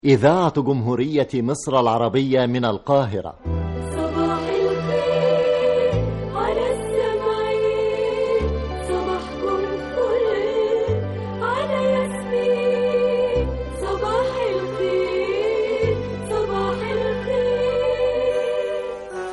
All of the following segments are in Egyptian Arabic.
إذاعة جمهورية مصر العربية من القاهرة صباح الخير على السمعين صباحكم فل على ياسمين صباح الخير صباح الخير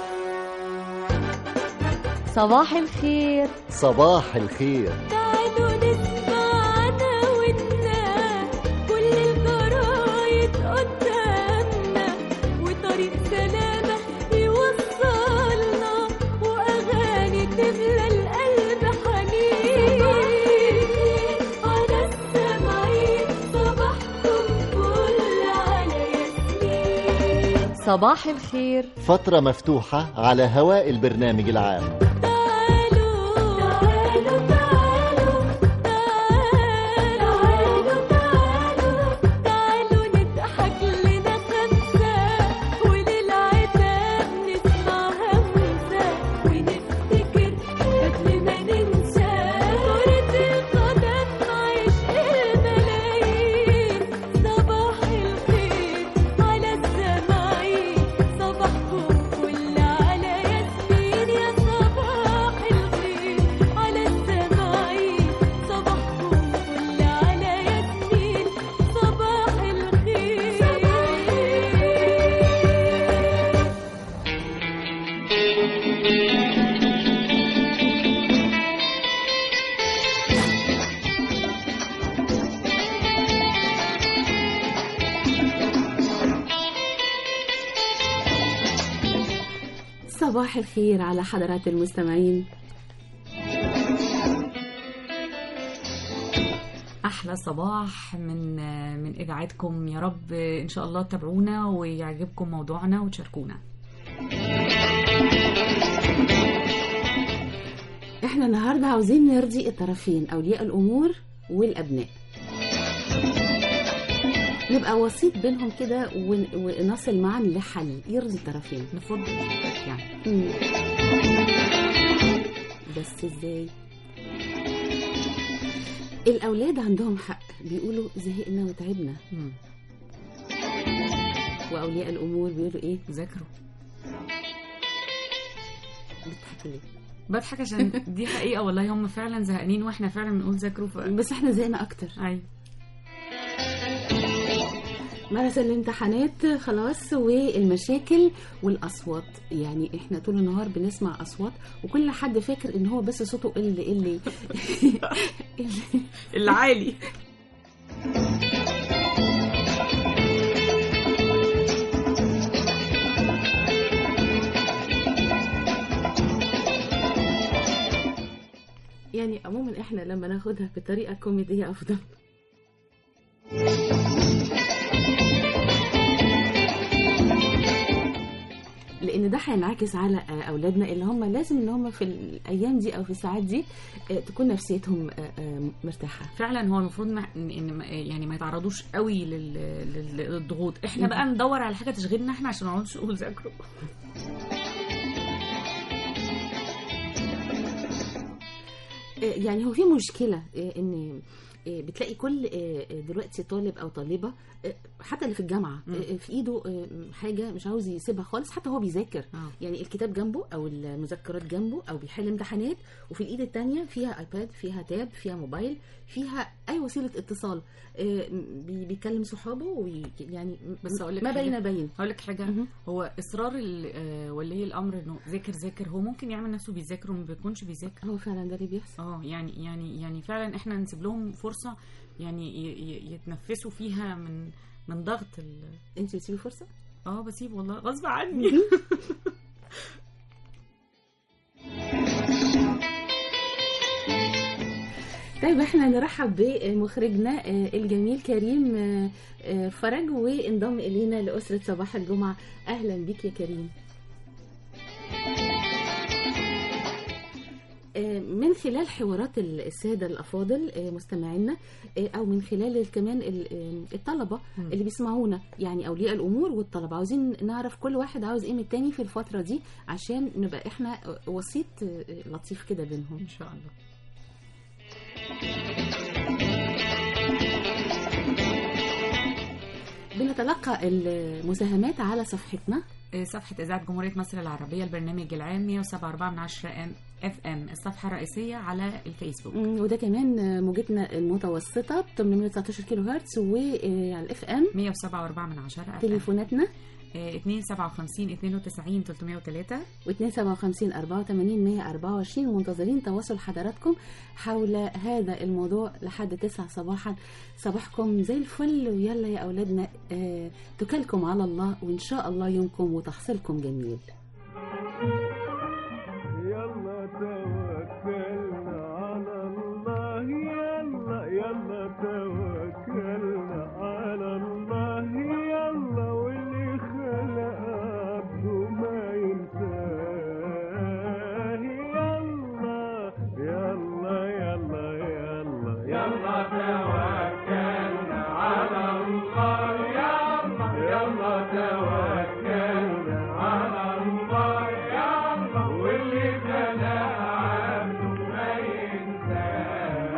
صباح الخير صباح الخير تعالوا نسمع عناويننا كل الجرايد قدامنا وطريق سلامة يوصلنا وأغاني تملى القلب حنين على السمعين صباحكم فل على ياسمين صباح الخير فترة مفتوحة على هواء البرنامج العام تعالوا تعالوا تعالوا تعالوا تعالوا تعالوا نضحك لنا خمسة وللعتاب نسمع همسة ونفتكر قبل ما ننسى كرة القدم عشق الملايين صباح الخير على السماعين صباحكم فل على ياسمين يا صباح الخير على السماعين صباحكم فل على ياسمين صباح الخير صباح الخير على حضرات المستمعين احلى صباح من من اذاعتكم يا رب ان شاء الله تتابعونا ويعجبكم موضوعنا وتشاركونا احنا النهارده عاوزين نرضي الطرفين اولياء الامور والابناء نبقى وسيط بينهم كده ون- ونصل معا لحل يرضي الطرفين نفض يعني مم. بس ازاي الاولاد عندهم حق بيقولوا زهقنا وتعبنا مم. واولياء الامور بيقولوا ايه ذاكروا بتضحكوا ليه بضحك عشان دي حقيقه والله هم فعلا زهقانين واحنا فعلا بنقول ذاكروا ف... بس احنا زهقنا اكتر ايوه مارس الامتحانات خلاص والمشاكل والاصوات يعني احنا طول النهار بنسمع اصوات وكل حد فاكر ان هو بس صوته اللي اللي, اللي العالي يعني عموما احنا لما ناخدها بطريقه كوميديه افضل لان ده هينعكس على آه، اولادنا اللي هم لازم ان هم في الايام دي او في الساعات دي آه، تكون نفسيتهم آه، آه، مرتاحه فعلا هو المفروض ما ان إن ما- يعني ما يتعرضوش قوي لل... لل... للضغوط احنا بقى ندور على حاجه تشغلنا احنا عشان ما نقعدش نقول ذاكروا آه، يعني هو في مشكلة آه، ان آه، بتلاقي كل آه، آه، دلوقتي طالب او طالبة آه، حتى اللي في الجامعة مم. آه، في ايده آه، حاجة مش عاوز يسيبها خالص حتى هو بيذاكر آه. يعني الكتاب جنبه او المذكرات جنبه او بيحل امتحانات وفي الايد التانية فيها ايباد فيها تاب فيها موبايل فيها اي وسيلة اتصال آه، بي- بيكلم صحابه وي- يعني بس أقول لك ما حاجة. بين بين هقول لك حاجه مهم. هو اصرار ال- آه، ولي الامر انه ذاكر ذاكر هو ممكن يعمل نفسه بيذاكر وما بيكونش بيذاكر هو فعلا ده اللي بيحصل اه يعني يعني يعني فعلا احنا نسيب لهم فرصه يعني ي- ي- يتنفسوا فيها من من ضغط ال... انت بتسيبي فرصة اه بسيب والله غصب عني طيب احنا نرحب بمخرجنا آه، الجميل كريم آه، آه، فرج وانضم الينا لاسره صباح الجمعه اهلا بك يا كريم آه، من خلال حوارات الساده الافاضل آه، مستمعينا آه، او من خلال كمان ال- آه، الطلبه مم. اللي بيسمعونا يعني اولياء الامور والطلبه عاوزين نعرف كل واحد عاوز ايه من التاني في الفتره دي عشان نبقى احنا وسيط آه، لطيف كده بينهم ان شاء الله بنتلقى المساهمات على صفحتنا آه، صفحة إذاعة جمهورية مصر العربية البرنامج العام 107.4 من 10 اف ام الصفحة الرئيسية على الفيسبوك مم، وده كمان موجتنا المتوسطة ب 819 كيلو هرتز وعلى الاف ام 107.4 من 10 اف ام تليفوناتنا 257 92 303 و257 84 124 منتظرين تواصل حضراتكم حول هذا الموضوع لحد 9 صباحا صباحكم زي الفل ويلا يا أولادنا آه توكلكم على الله وإن شاء الله يومكم وتحصيلكم جميل يلا توكلنا على الله يلا يلا توكلنا على الله يلا واللي خلق عبده ما ينساه يلا يلا يلا يلا يلا توكلنا على الله يلا يلا توكلنا على الله يلا واللي خلق عبده ما ينساه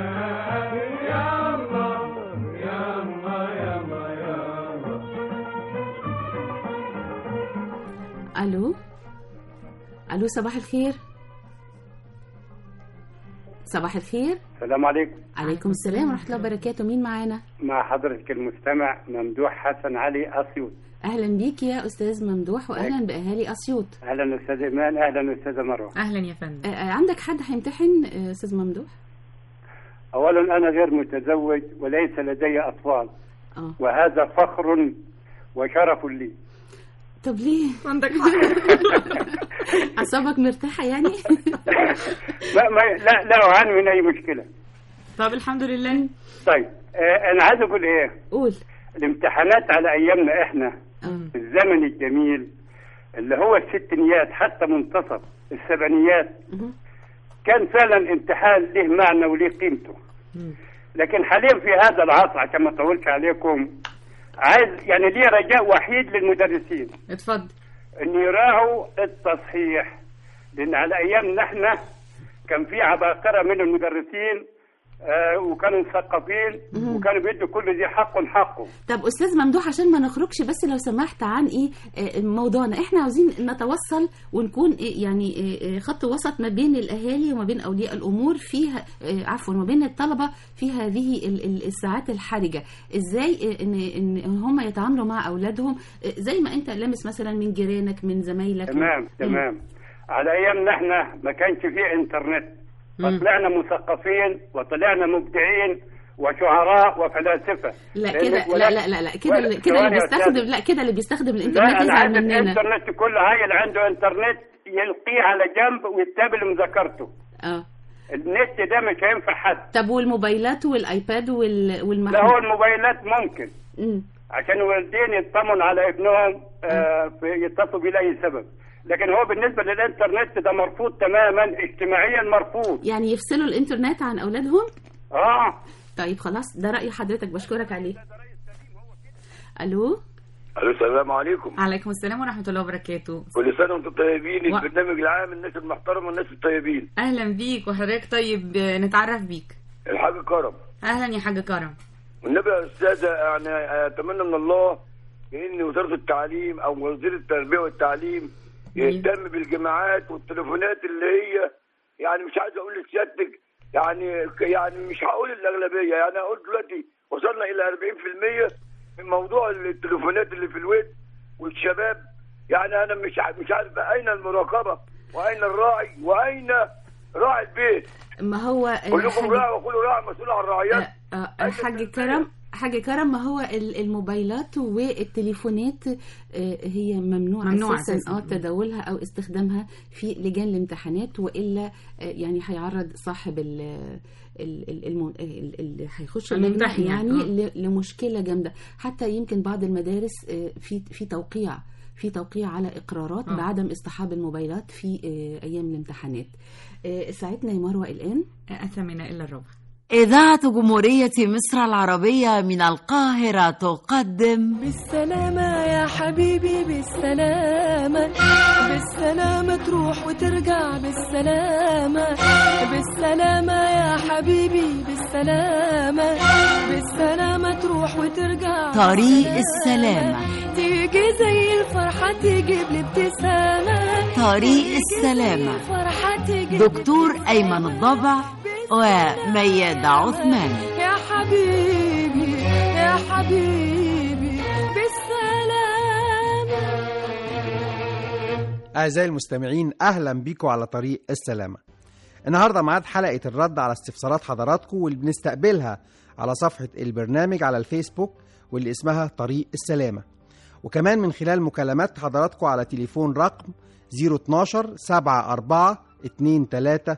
يلا يلا يلا يلا ألو ألو صباح الخير صباح الخير السلام عليكم عليكم السلام ورحمة الله وبركاته مين معانا مع حضرتك المستمع ممدوح حسن علي أسيوط أهلا بيك يا أستاذ ممدوح وأهلا بأهالي أسيوط أهلا أستاذ إيمان أهلا أستاذة مروة أهلا يا فندم آه، آه، عندك حد هيمتحن آه، أستاذ ممدوح أولا أنا غير متزوج وليس لدي أطفال اه وهذا فخر وشرف لي طب ليه عندك حق أعصابك مرتاحة يعني ما ما لا لا أعاني من أي مشكلة طب الحمد لله طيب آه أنا عايز أقول إيه قول الامتحانات على أيامنا إحنا اه في الزمن الجميل اللي هو الستينيات حتى منتصف السبعينيات مهم. كان فعلا امتحان له معنى وله قيمته لكن حاليا في هذا العصر عشان ما اطولش عليكم عايز يعني ليه رجاء وحيد للمدرسين اتفضل ان يراعوا التصحيح لان على ايامنا احنا كان في عباقره من المدرسين آه وكانوا مثقفين وكانوا بيدوا كل ذي حق حقه طب استاذ ممدوح عشان ما نخرجش بس لو سمحت عن ايه آه، موضوعنا احنا عاوزين نتوصل ونكون إيه يعني آه، آه، خط وسط ما بين الاهالي وما بين اولياء الامور فيها آه، عفوا وما بين الطلبه في هذه ال- ال- الساعات الحرجه ازاي آه، ان ان هم يتعاملوا مع اولادهم آه، زي ما انت لامس مثلا من جيرانك من زمايلك تمام مم. تمام على ايامنا احنا ما كانش فيه انترنت مم. فطلعنا مثقفين وطلعنا مبدعين وشعراء وفلاسفه لا لأن كده لا ولا- لا لا لا كده ولا- اللي- كده اللي ثواني يا بيستخدم أستاذ. لا كده اللي بيستخدم لا الانترنت انا يزعل عايز مننا الانترنت كل عيل عنده انترنت يلقيه على جنب ويتابع لمذاكرته اه النت ده مش هينفع حد طب والموبايلات والايباد وال لا هو والمحمول الموبايلات ممكن مم. عشان الوالدين يطمنوا على ابنهم آه في- يتصلوا بيه لاي سبب لكن هو بالنسبه للانترنت ده مرفوض تماما اجتماعيا مرفوض يعني يفصلوا الانترنت عن اولادهم اه طيب خلاص ده راي حضرتك بشكرك عليه الو الو السلام عليكم عليكم السلام ورحمة الله وبركاته كل سنه وانتم طيبين و- البرنامج العام الناس المحترمه والناس الطيبين أهلا بيك وحضرتك طيب آه، نتعرف بيك الحاج كرم أهلا يا حاج كرم والنبي يا استاذه يعني اتمنى من الله ان وزاره التعليم او وزير التربيه والتعليم يهتم بالجامعات والتليفونات اللي هي يعني مش عايز اقول لسيادتك يعني يعني مش هقول الاغلبيه يعني اقول دلوقتي وصلنا الى 40% من موضوع التليفونات اللي في الويب والشباب يعني انا مش ع- مش عارف اين المراقبه واين الراعي واين راعي البيت ما هو كلكم الحاج- راعي وكل راعي مسؤول عن رعيته آه، آه، الحاج كرم حاج كرم ما هو ال- الموبايلات والتليفونات آه، هي ممنوع, ممنوع اساسا أساساً. اه تداولها او استخدامها في لجان الامتحانات والا آه، يعني هيعرض صاحب ال ال- ال- الم- ال- اللي هيخش اللجنه الممتحن يعني يعني، ل- لمشكله جامده حتى يمكن بعض المدارس آه، في في توقيع في توقيع على اقرارات آه. بعدم اصطحاب الموبايلات في آه، ايام الامتحانات آه، ساعتنا يا مروه الان أثمن إلا الربع إذاعة جمهورية مصر العربية من القاهرة تقدم بالسلامة يا حبيبي بالسلامة بالسلامة تروح وترجع بالسلامة بالسلامة يا حبيبي بالسلامة بالسلامة تروح وترجع طريق السلامة تيجي زي الفرحة تجيب لي ابتسامة طريق السلامة الفرحة تجيب دكتور أيمن الضبع وميادة عثمان يا حبيبي يا حبيبي بالسلامة أعزائي المستمعين أهلا بيكم على طريق السلامة النهاردة معاد حلقة الرد على استفسارات حضراتكم واللي بنستقبلها على صفحة البرنامج على الفيسبوك واللي اسمها طريق السلامة وكمان من خلال مكالمات حضراتكم على تليفون رقم 012 74 23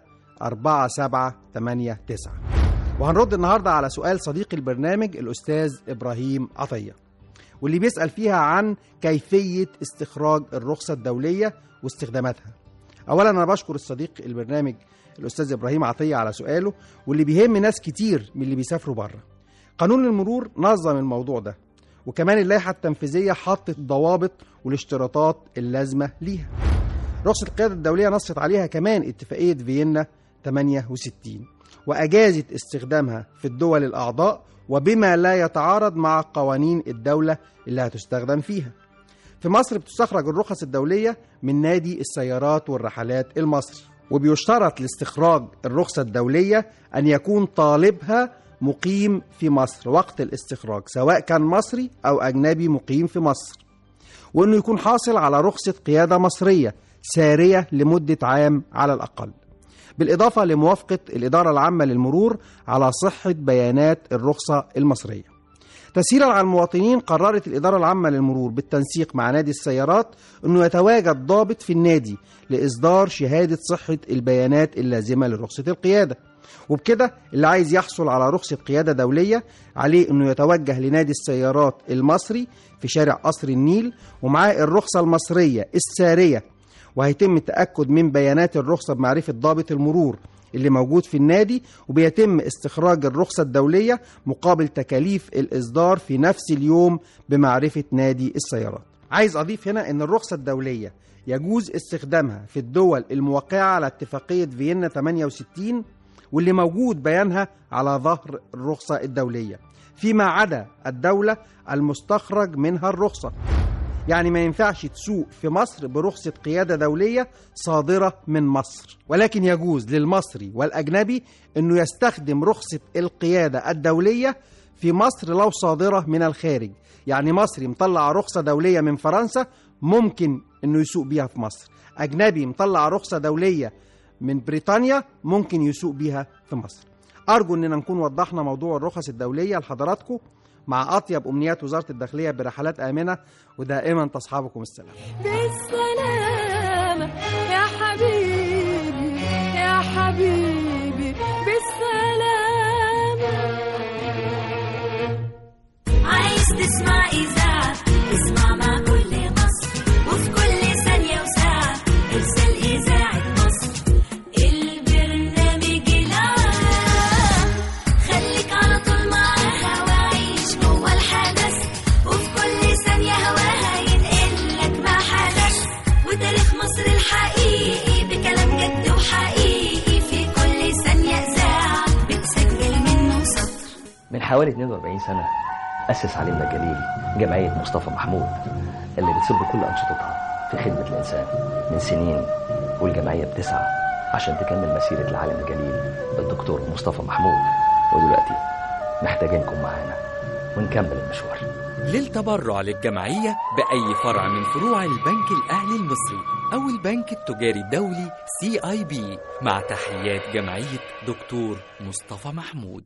4789 وهنرد النهاردة على سؤال صديق البرنامج الأستاذ إبراهيم عطية واللي بيسأل فيها عن كيفية استخراج الرخصة الدولية واستخداماتها أولا أنا بشكر الصديق البرنامج الأستاذ إبراهيم عطية على سؤاله واللي بيهم ناس كتير من اللي بيسافروا بره قانون المرور نظم الموضوع ده وكمان اللائحة التنفيذية حطت ضوابط والاشتراطات اللازمة ليها رخصة القيادة الدولية نصت عليها كمان اتفاقية فيينا 68 وأجازت استخدامها في الدول الأعضاء وبما لا يتعارض مع قوانين الدولة اللي هتستخدم فيها في مصر بتستخرج الرخص الدولية من نادي السيارات والرحلات المصري وبيشترط لاستخراج الرخصة الدولية أن يكون طالبها مقيم في مصر وقت الاستخراج سواء كان مصري أو أجنبي مقيم في مصر وأنه يكون حاصل على رخصة قيادة مصرية سارية لمدة عام على الأقل بالإضافة لموافقة الإدارة العامة للمرور على صحة بيانات الرخصة المصرية تسهيلا على المواطنين قررت الإدارة العامة للمرور بالتنسيق مع نادي السيارات أنه يتواجد ضابط في النادي لإصدار شهادة صحة البيانات اللازمة لرخصة القيادة وبكده اللي عايز يحصل على رخصة قيادة دولية عليه أنه يتوجه لنادي السيارات المصري في شارع قصر النيل ومعاه الرخصة المصرية السارية وهيتم التأكد من بيانات الرخصة بمعرفة ضابط المرور اللي موجود في النادي وبيتم استخراج الرخصة الدولية مقابل تكاليف الإصدار في نفس اليوم بمعرفة نادي السيارات عايز أضيف هنا أن الرخصة الدولية يجوز استخدامها في الدول الموقعة على اتفاقية فيينا 68 واللي موجود بيانها على ظهر الرخصة الدولية فيما عدا الدولة المستخرج منها الرخصة يعني ما ينفعش تسوق في مصر برخصة قيادة دولية صادرة من مصر ولكن يجوز للمصري والأجنبي أنه يستخدم رخصة القيادة الدولية في مصر لو صادرة من الخارج يعني مصري مطلع رخصة دولية من فرنسا ممكن أنه يسوق بيها في مصر أجنبي مطلع رخصة دولية من بريطانيا ممكن يسوق بيها في مصر أرجو أننا نكون وضحنا موضوع الرخص الدولية لحضراتكم مع أطيب أمنيات وزارة الداخلية برحلات آمنة ودائما تصحابكم السلام بالسلامة يا حبيبي يا حبيبي بالسلامة عايز تسمع إذاعة اسمع مع كل مصر وفي كل ثانية وساعة ارسل إذاعة مصر البرنامج العام خليك على طول معاها وعيش جوه الحدث وفي كل ثانية هواها ينقلك ما حدث وتاريخ مصر الحقيقي بكلام جد وحقيقي في كل ثانية إذاعة بتسجل منه سطر من حوالي 42 سنة أسس علينا الجليل جمعية مصطفى محمود اللي بتصب كل أنشطتها في خدمة الإنسان من سنين والجمعية بتسعى عشان تكمل مسيرة العالم الجليل الدكتور مصطفى محمود ودلوقتي محتاجينكم معانا ونكمل المشوار للتبرع للجمعية بأي فرع من فروع البنك الأهلي المصري أو البنك التجاري الدولي سي آي بي مع تحيات جمعية دكتور مصطفى محمود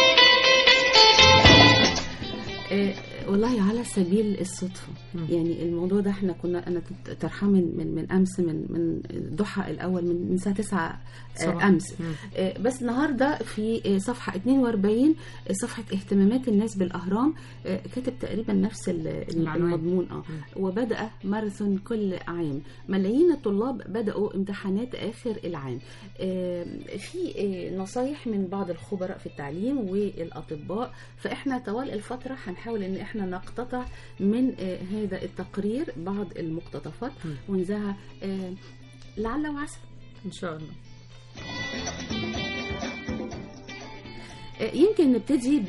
آه، والله على سبيل الصدفة يعني الموضوع ده احنا كنا انا كنت طرحاه من من من امس من من الضحى الاول من من الساعه 9 صباح. آه، امس مم. آه، بس النهارده في آه، صفحه 42 آه، صفحه اهتمامات الناس بالاهرام آه، كاتب تقريبا نفس ال- العنوان. المضمون اه وبدا ماراثون كل عام ملايين الطلاب بداوا امتحانات اخر العام آه، في آه، نصايح من بعض الخبراء في التعليم والاطباء فاحنا طوال الفتره هنحاول ان احنا نقتطع من آه، هذا التقرير بعض المقتطفات ونذاعها آه، لعل وعسى ان شاء الله آه، يمكن نبتدي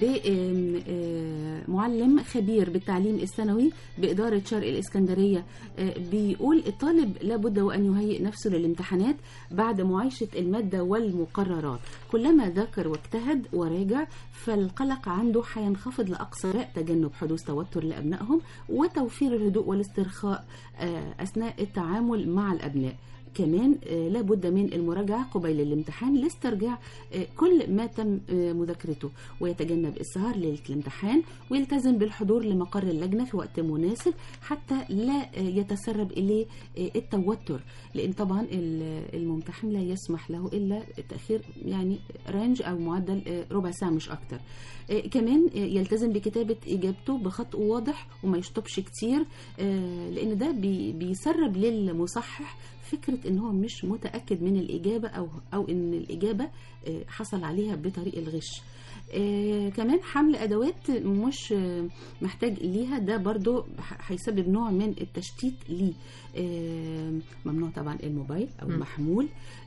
بمعلم خبير بالتعليم الثانوي بإدارة شرق الإسكندرية آه، بيقول الطالب لابد وأن يهيئ نفسه للامتحانات بعد معايشة المادة والمقررات كلما ذاكر واجتهد وراجع فالقلق عنده هينخفض لأقصى درجة تجنب حدوث توتر لأبنائهم وتوفير الهدوء والاسترخاء آه، أثناء التعامل مع الأبناء كمان آه، لابد من المراجعة قبيل الامتحان لاسترجاع آه، كل ما تم آه، مذاكرته ويتجنب السهر ليلة الامتحان ويلتزم بالحضور لمقر اللجنة في وقت مناسب حتى لا آه، يتسرب إليه آه، التوتر لأن طبعا ال- الممتحن لا يسمح له إلا التأخير يعني رانج أو معدل آه، ربع ساعة مش أكتر آه، كمان آه، يلتزم بكتابة إجابته بخط واضح وما يشطبش كتير آه، لأن ده بي- بيسرب للمصحح فكرة ان هو مش متأكد من الإجابة أو أو إن الإجابة آه، حصل عليها بطريق الغش آه، كمان حمل أدوات مش آه، محتاج ليها ده برضو ح- هيسبب نوع من التشتيت ليه آه، ممنوع طبعا الموبايل أو مم. المحمول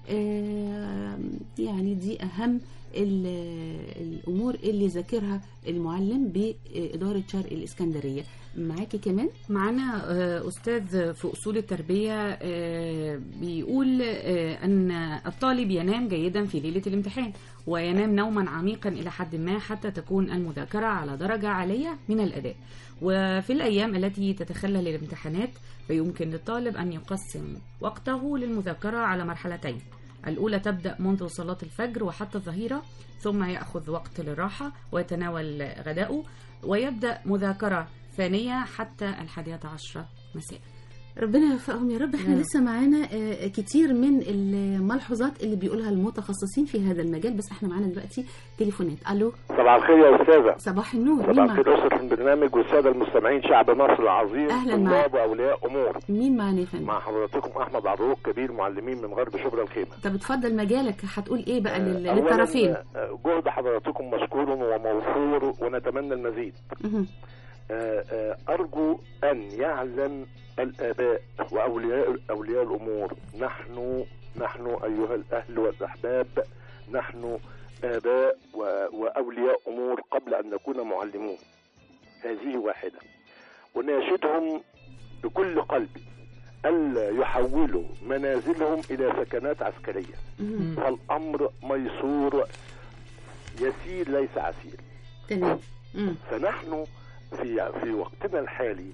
آه، يعني دي أهم ال- الأمور اللي ذاكرها المعلم بإدارة شرق الإسكندرية معاكي كمان معانا آه، أستاذ في أصول التربية آه، بيقول آه، أن الطالب ينام جيدا في ليلة الامتحان وينام نوما عميقا إلى حد ما حتى تكون المذاكرة على درجة عالية من الأداء وفي الأيام التي تتخلل الامتحانات فيمكن للطالب أن يقسم وقته للمذاكرة على مرحلتين الأولى تبدأ منذ صلاة الفجر وحتى الظهيرة ثم يأخذ وقت للراحة ويتناول غداءه ويبدأ مذاكرة ثانية حتى الحادية عشرة مساء ربنا يوفقهم يا رب احنا يا رب. لسه معانا آه، كتير من الملحوظات اللي بيقولها المتخصصين في هذا المجال بس احنا معانا دلوقتي تليفونات الو صباح الخير يا استاذه صباح النور مين صباح معانا الخير اسره البرنامج والساده المستمعين شعب مصر العظيم أهلاً طلاب معك. واولياء امور مين معانا يا فندم مع حضراتكم احمد عروق كبير معلمين من غرب شبرا الخيمه طب اتفضل مجالك هتقول ايه بقى لل- أولاً، للطرفين آه، جهد حضراتكم مشكور وموفور ونتمنى المزيد مهم. آه، آه، أرجو أن يعلم الآباء وأولياء أولياء الأمور نحن نحن أيها الأهل والأحباب نحن آباء و- وأولياء أمور قبل أن نكون معلمون هذه واحدة وناشدهم بكل قلبي ألا يحولوا منازلهم إلى سكنات عسكرية مهم. فالأمر ميسور يسير ليس عسير تمام مم. فنحن في في وقتنا الحالي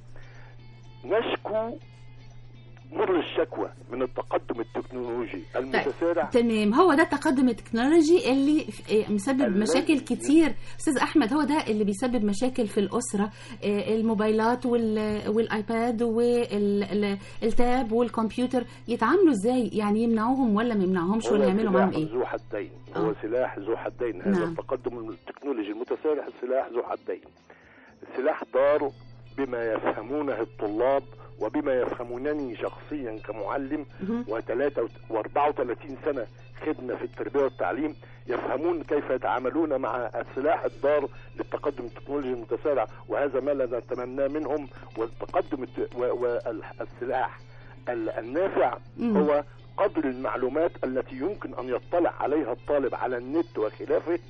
نشكو مر الشكوى من التقدم التكنولوجي المتسارع تمام هو ده التقدم التكنولوجي اللي آه، مسبب الذي- مشاكل كتير استاذ احمد هو ده اللي بيسبب مشاكل في الاسره آه، الموبايلات وال- والايباد والتاب والكمبيوتر يتعاملوا ازاي يعني يمنعوهم ولا ما يمنعوهمش هو ولا يعملوا معاهم سلاح ايه ذو حدين هو آه. سلاح ذو حدين هذا نعم. التقدم التكنولوجي المتسارع سلاح ذو حدين سلاح ضار بما يفهمونه الطلاب وبما يفهمونني شخصيا كمعلم مهم. و34 سنة خدمة في التربية والتعليم يفهمون كيف يتعاملون مع السلاح الضار للتقدم التكنولوجي المتسارع وهذا ما لا نتمناه منهم والتقدم الت- و- والسلاح ال- النافع مم. هو قدر المعلومات التي يمكن أن يطلع عليها الطالب على النت وخلافه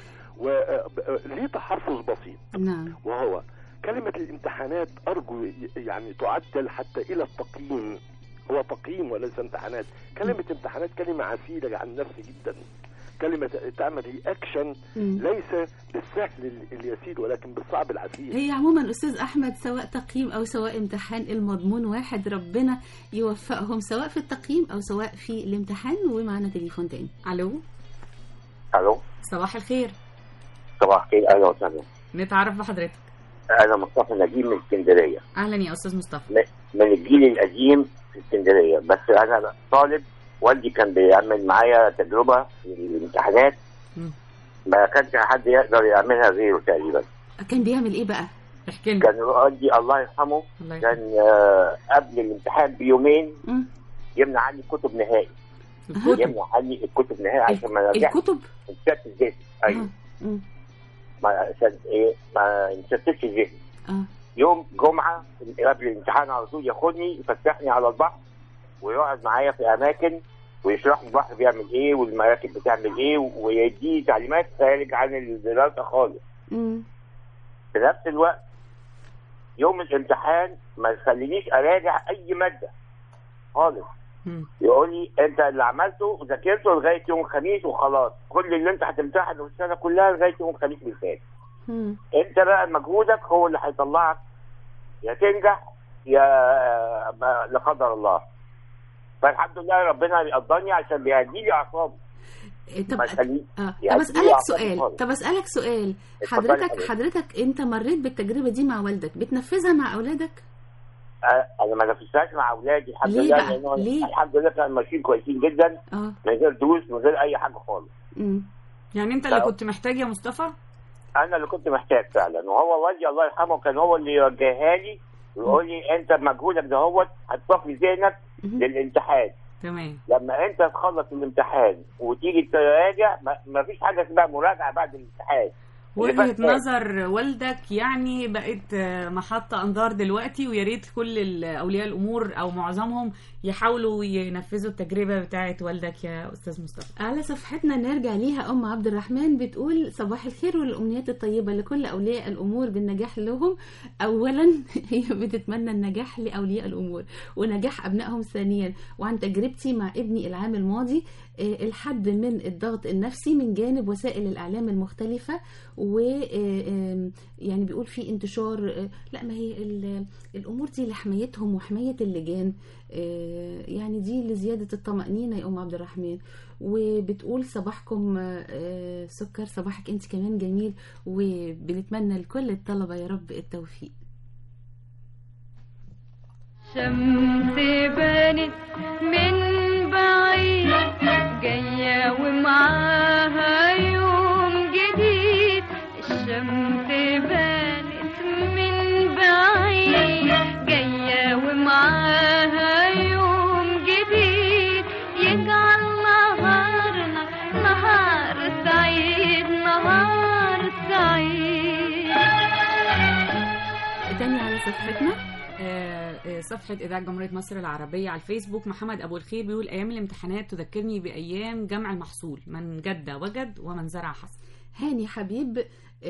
وليه تحفظ بسيط نعم وهو كلمة الامتحانات أرجو ي- يعني تعدل حتى إلى التقييم هو تقييم وليس امتحانات كلمة امتحانات كلمة عسيرة عن نفسي جدا كلمة تعمل رياكشن مم. ليس بالسهل ال- اليسير ولكن بالصعب العسير هي عموما استاذ احمد سواء تقييم او سواء امتحان المضمون واحد ربنا يوفقهم سواء في التقييم او سواء في الامتحان ومعنا تليفون تاني الو الو صباح الخير صباح الخير اهلا وسهلا نتعرف بحضرتك انا مصطفى نجيب من اسكندريه اهلا يا استاذ مصطفى م- من الجيل القديم في اسكندريه بس انا طالب والدي كان بيعمل معايا تجربه في الامتحانات مم. ما كانش حد يقدر يعملها غيره تقريبا كان بيعمل ايه بقى احكي كان والدي الله يرحمه الله كان آه، قبل الامتحان بيومين مم. يمنع عني كتب نهائي الكتب يمنع عني الكتب نهائي عشان ما نرجعش الكتب نشتت الذهن ايوه مم. ما عشان ايه ما نشتتش الذهن اه يوم جمعه قبل الامتحان على طول ياخدني يفتحني على البحر ويقعد معايا في اماكن ويشرح لي البحر بيعمل ايه والمراكب بتعمل ايه ويديني تعليمات خارج عن الدراسه خالص مم. في نفس الوقت يوم الامتحان ما يخلينيش اراجع اي ماده خالص مم. يقول لي انت اللي عملته ذاكرته لغايه يوم الخميس وخلاص كل اللي انت هتمتحنه السنه كلها لغايه يوم الخميس اللي فات مم. انت بقى مجهودك هو اللي هيطلعك يا تنجح يا ما- لا قدر الله فالحمد لله ربنا بيقدرني عشان بيهدي لي اعصابي إيه، طب ما يخليني اه طب يهدي لي اسالك أعصابي سؤال خالص. طب اسالك سؤال اتفضلي حضرتك حضرتك. حضرتك انت مريت بالتجربه دي مع والدك بتنفذها مع اولادك آه، انا ما نفذتهاش مع اولادي الحمد ليه لله بقى؟ لأنه ليه؟ الحمد لله كانوا ماشيين كويسين جدا اه من غير دروس من غير اي حاجه خالص مم. يعني انت اللي لا. كنت محتاج يا مصطفى انا اللي كنت محتاج فعلا وهو والدي الله يرحمه كان هو اللي يوجهها لي ويقول لي انت بمجهودك دهوت هتصفي ذهنك للامتحان تمام لما انت تخلص الامتحان وتيجي تراجع ما- ما فيش حاجه اسمها مراجعه بعد الامتحان اللي وجهة فات فات. نظر والدك يعني بقت آه، محطة أنظار دلوقتي ويا ريت كل ال- أولياء الأمور أو معظمهم يحاولوا ينفذوا التجربة بتاعة والدك يا أستاذ مصطفى على صفحتنا نرجع ليها ام عبد الرحمن بتقول صباح الخير والامنيات الطيبه لكل اولياء الامور بالنجاح لهم اولا هي بتتمنى النجاح لاولياء الامور ونجاح ابنائهم ثانيا وعن تجربتي مع ابني العام الماضي آه، الحد من الضغط النفسي من جانب وسائل الاعلام المختلفه و آه، آم، يعني بيقول في انتشار آه، لا ما هي ال- الامور دي لحمايتهم وحمايه اللجان آه، يعني دي لزياده الطمانينه يا ام عبد الرحمن وبتقول صباحكم آه، سكر صباحك انت كمان جميل وبنتمنى لكل الطلبه يا رب التوفيق شمس بانت من بعيد جاية ومعاها يوم جديد الشمس بانت من بعيد جاية ومعاها يوم جديد يجعل نهارنا نهار سعيد نهار سعيد تاني على صفحتنا آه، آه، صفحة إذاعة جمهورية مصر العربية على الفيسبوك محمد أبو الخير بيقول أيام الامتحانات تذكرني بأيام جمع المحصول من جد وجد ومن زرع حصد هاني حبيب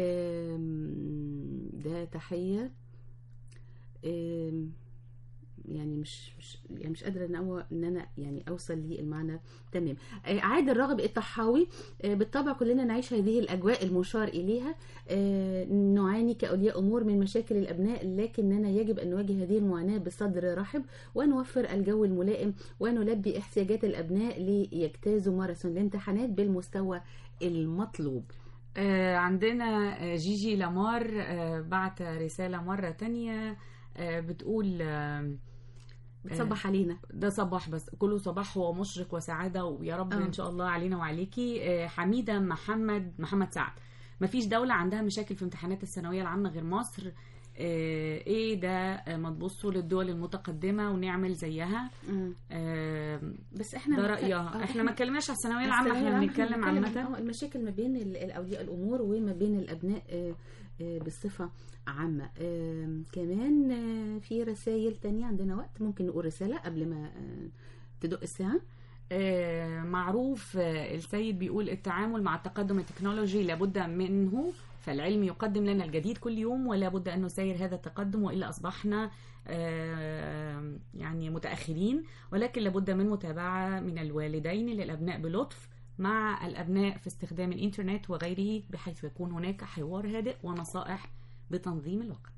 آم، ده تحية آم، يعني مش مش يعني مش قادره ان أو ان انا يعني اوصل للمعنى تمام آه، عادل راغب الطحاوي آه، بالطبع كلنا نعيش هذه الاجواء المشار اليها آه، نعاني كاولياء امور من مشاكل الابناء لكننا يجب ان نواجه هذه المعاناه بصدر رحب ونوفر الجو الملائم ونلبي احتياجات الابناء ليجتازوا ماراثون الامتحانات بالمستوى المطلوب آه، عندنا آه، جيجي لامار آه، بعت رسالة مرة تانية آه، بتقول آه، بتصبح آه، علينا ده صباح بس كله صباح ومشرق وسعادة ويا رب آه. إن شاء الله علينا وعليكي آه، حميدة محمد محمد سعد مفيش دولة عندها مشاكل في امتحانات الثانوية العامة غير مصر آه، ايه ده آه، ما تبصوا للدول المتقدمة ونعمل زيها آه، بس احنا ده بنتك- رأيها آه، احنا ما اتكلمناش على الثانوية العامة الثانوية احنا العامة بنتكلم عن- عامة اه المشاكل ما بين ال- الاولياء الامور وما بين الابناء آه، آه، بصفه عامه آم، كمان آه، في رسائل تانية عندنا وقت ممكن نقول رساله قبل ما آه، تدق الساعه آه، معروف آه، السيد بيقول التعامل مع التقدم التكنولوجي لابد منه فالعلم يقدم لنا الجديد كل يوم ولا بد أن نسير هذا التقدم وإلا أصبحنا آه، يعني متأخرين ولكن لابد من متابعة من الوالدين للأبناء بلطف مع الأبناء في استخدام الإنترنت وغيره بحيث يكون هناك حوار هادئ ونصائح بتنظيم الوقت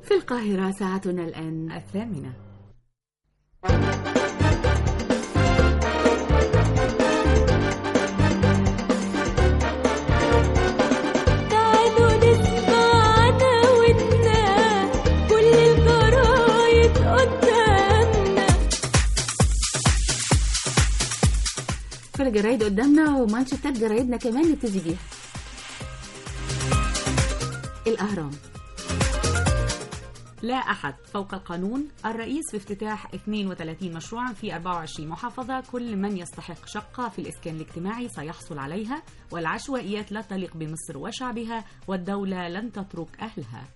في القاهرة ساعتنا الآن الثامنة تعالوا نسمع عناويننا كل الجرايد قدامنا فالجرايد قدامنا ومانشيتات جرايدنا كمان نبتدي بيها الأهرام لا أحد فوق القانون الرئيس في افتتاح 32 مشروعا في 24 محافظة كل من يستحق شقة في الإسكان الاجتماعي سيحصل عليها والعشوائيات لا تليق بمصر وشعبها والدولة لن تترك أهلها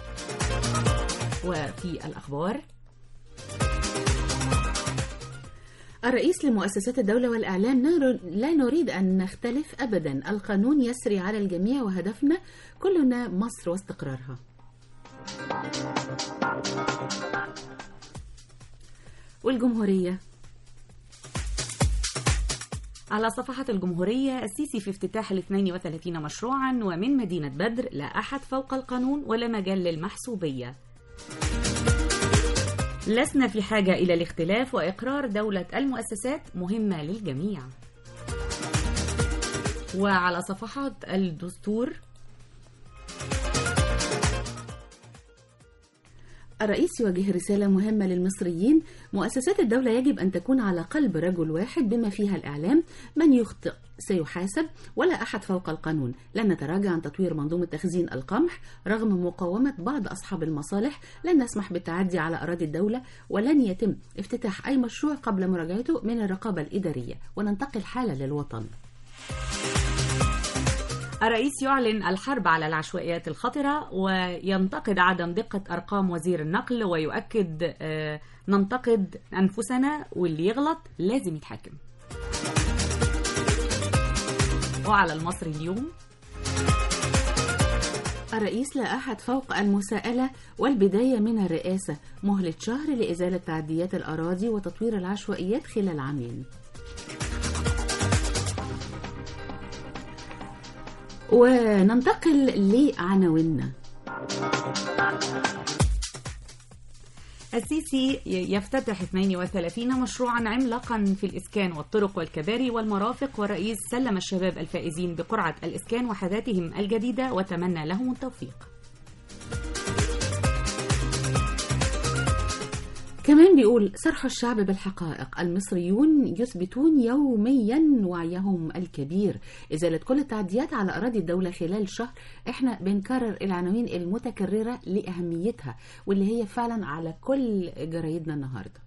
وفي الأخبار الرئيس لمؤسسات الدولة والإعلام نر- لا نريد أن نختلف أبدا القانون يسري على الجميع وهدفنا كلنا مصر واستقرارها والجمهورية على صفحة الجمهورية السيسي في افتتاح ال 32 مشروعا ومن مدينة بدر لا أحد فوق القانون ولا مجال للمحسوبية لسنا في حاجة إلى الاختلاف وإقرار دولة المؤسسات مهمة للجميع وعلى صفحات الدستور الرئيس يوجه رسالة مهمة للمصريين مؤسسات الدولة يجب أن تكون على قلب رجل واحد بما فيها الإعلام من يخطئ سيحاسب ولا أحد فوق القانون لن نتراجع عن تطوير منظومة تخزين القمح رغم مقاومة بعض أصحاب المصالح لن نسمح بالتعدي على أراضي الدولة ولن يتم افتتاح أي مشروع قبل مراجعته من الرقابة الإدارية وننتقل حالة للوطن الرئيس يعلن الحرب على العشوائيات الخطرة وينتقد عدم دقة أرقام وزير النقل ويؤكد آه، ننتقد أنفسنا واللي يغلط لازم يتحاكم وعلى المصري اليوم الرئيس لا أحد فوق المساءلة والبداية من الرئاسة مهلة شهر لإزالة تعديات الأراضي وتطوير العشوائيات خلال عامين وننتقل لعناويننا السيسي يفتتح 32 مشروعا عملاقا في الإسكان والطرق والكباري والمرافق والرئيس سلم الشباب الفائزين بقرعة الإسكان وحداتهم الجديدة وتمنى لهم التوفيق كمان بيقول صرح الشعب بالحقائق المصريون يثبتون يوميا وعيهم الكبير إزالة كل التعديات على أراضي الدولة خلال شهر إحنا بنكرر العناوين المتكررة لأهميتها واللي هي فعلا على كل جرايدنا النهارده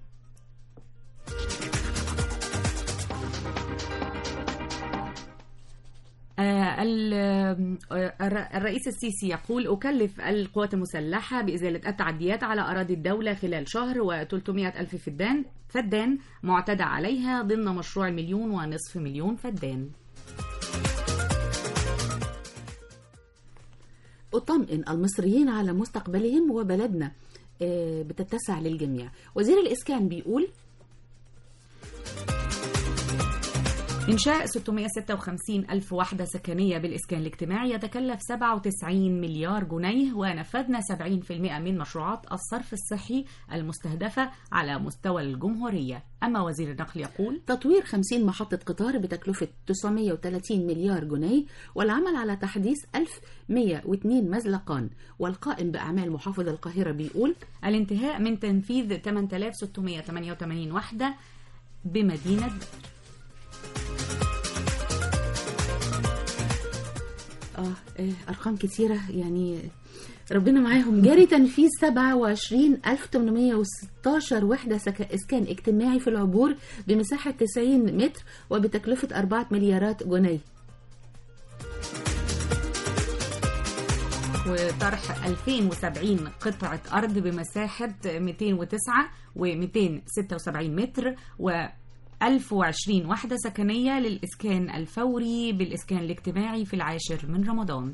آه، ال- آه، الر- الرئيس السيسي يقول أكلف القوات المسلحة بإزالة التعديات على أراضي الدولة خلال شهر و300 ألف فدان فدان معتدى عليها ضمن مشروع مليون ونصف مليون فدان أطمئن المصريين على مستقبلهم وبلدنا آه، بتتسع للجميع وزير الإسكان بيقول إنشاء 656 ألف وحدة سكنية بالإسكان الاجتماعي يتكلف 97 مليار جنيه ونفذنا 70% من مشروعات الصرف الصحي المستهدفة على مستوى الجمهورية أما وزير النقل يقول تطوير 50 محطة قطار بتكلفة 930 مليار جنيه والعمل على تحديث 1102 مزلقان والقائم بأعمال محافظ القاهرة بيقول الانتهاء من تنفيذ 8688 وحدة بمدينة بدر آه آه، أرقام كتيرة يعني ربنا معاهم جاري تنفيذ 27816 وحدة سك... إسكان اجتماعي في العبور بمساحة 90 متر وبتكلفة 4 مليارات جنيه وطرح 2070 قطعة أرض بمساحة 209 و276 متر و 1020 وحدة سكنية للإسكان الفوري بالإسكان الاجتماعي في العاشر من رمضان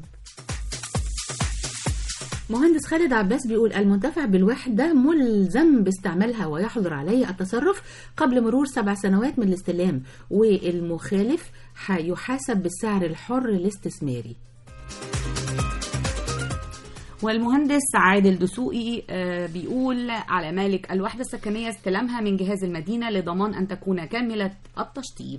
مهندس خالد عباس بيقول المنتفع بالوحدة ملزم باستعمالها ويحظر عليه التصرف قبل مرور سبع سنوات من الاستلام والمخالف يحاسب بالسعر الحر الاستثماري والمهندس عادل دسوقي آه، بيقول على مالك الوحدة السكنية استلامها من جهاز المدينة لضمان أن تكون كاملة التشطيب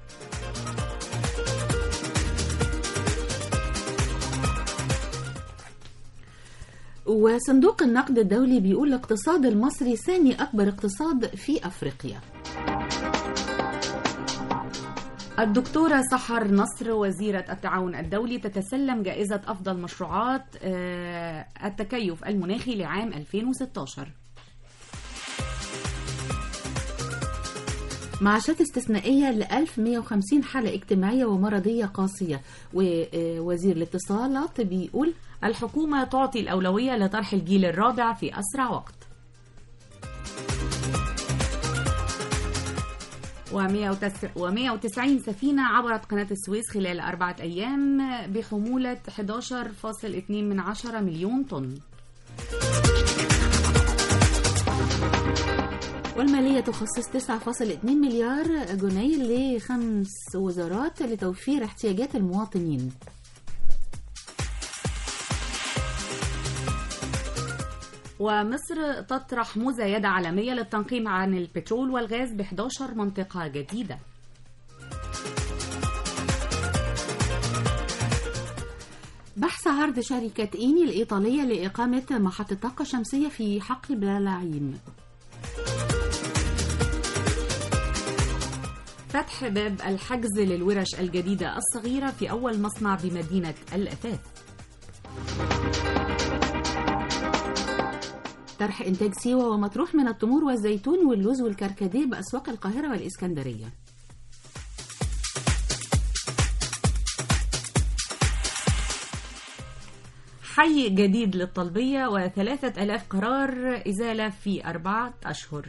وصندوق النقد الدولي بيقول الاقتصاد المصري ثاني أكبر اقتصاد في أفريقيا الدكتورة سحر نصر وزيرة التعاون الدولي تتسلم جائزة أفضل مشروعات آه، التكيف المناخي لعام 2016 معاشات استثنائية ل 1150 حالة اجتماعية ومرضية قاسية ووزير الاتصالات بيقول الحكومة تعطي الأولوية لطرح الجيل الرابع في أسرع وقت و190 سفينة عبرت قناة السويس خلال أربعة أيام بحمولة 11.2 من عشرة مليون طن والمالية تخصص 9.2 مليار جنيه لخمس وزارات لتوفير احتياجات المواطنين ومصر تطرح مزايدة عالمية للتنقيم عن البترول والغاز ب 11 منطقة جديدة بحث عرض شركة إيني الإيطالية لإقامة محطة طاقة شمسية في حقل بلاعيم فتح باب الحجز للورش الجديدة الصغيرة في أول مصنع بمدينة الأثاث طرح إنتاج سيوة ومطروح من التمور والزيتون واللوز والكركديه بأسواق القاهرة والإسكندرية حي جديد للطلبية وثلاثة ألاف قرار إزالة في أربعة أشهر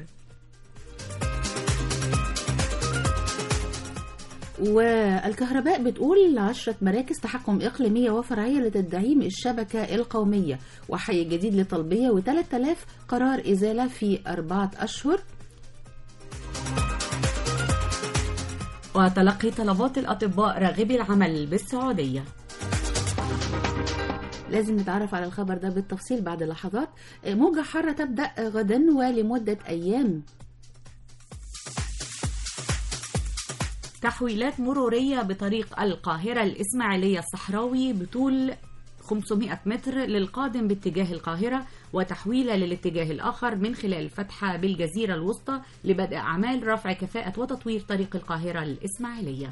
والكهرباء بتقول عشرة مراكز تحكم إقليمية وفرعية لتدعيم الشبكة القومية وحي جديد لطلبية وثلاث آلاف قرار إزالة في أربعة أشهر وتلقي طلبات الأطباء راغبي العمل بالسعودية لازم نتعرف على الخبر ده بالتفصيل بعد لحظات موجة حارة تبدأ غدا ولمدة أيام تحويلات مرورية بطريق القاهرة الإسماعيلية الصحراوي بطول 500 متر للقادم باتجاه القاهرة وتحويلة للاتجاه الآخر من خلال فتحة بالجزيرة الوسطى لبدء أعمال رفع كفاءة وتطوير طريق القاهرة الإسماعيلية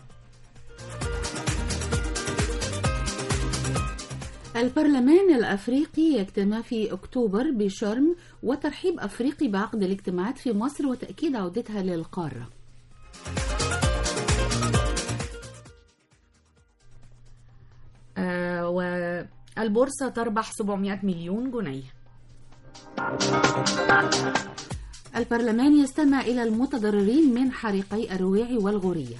البرلمان الأفريقي يجتمع في أكتوبر بشرم وترحيب أفريقي بعقد الاجتماعات في مصر وتأكيد عودتها للقارة آه والبورصة تربح 700 مليون جنيه البرلمان يستمع إلى المتضررين من حريقي الرويع والغورية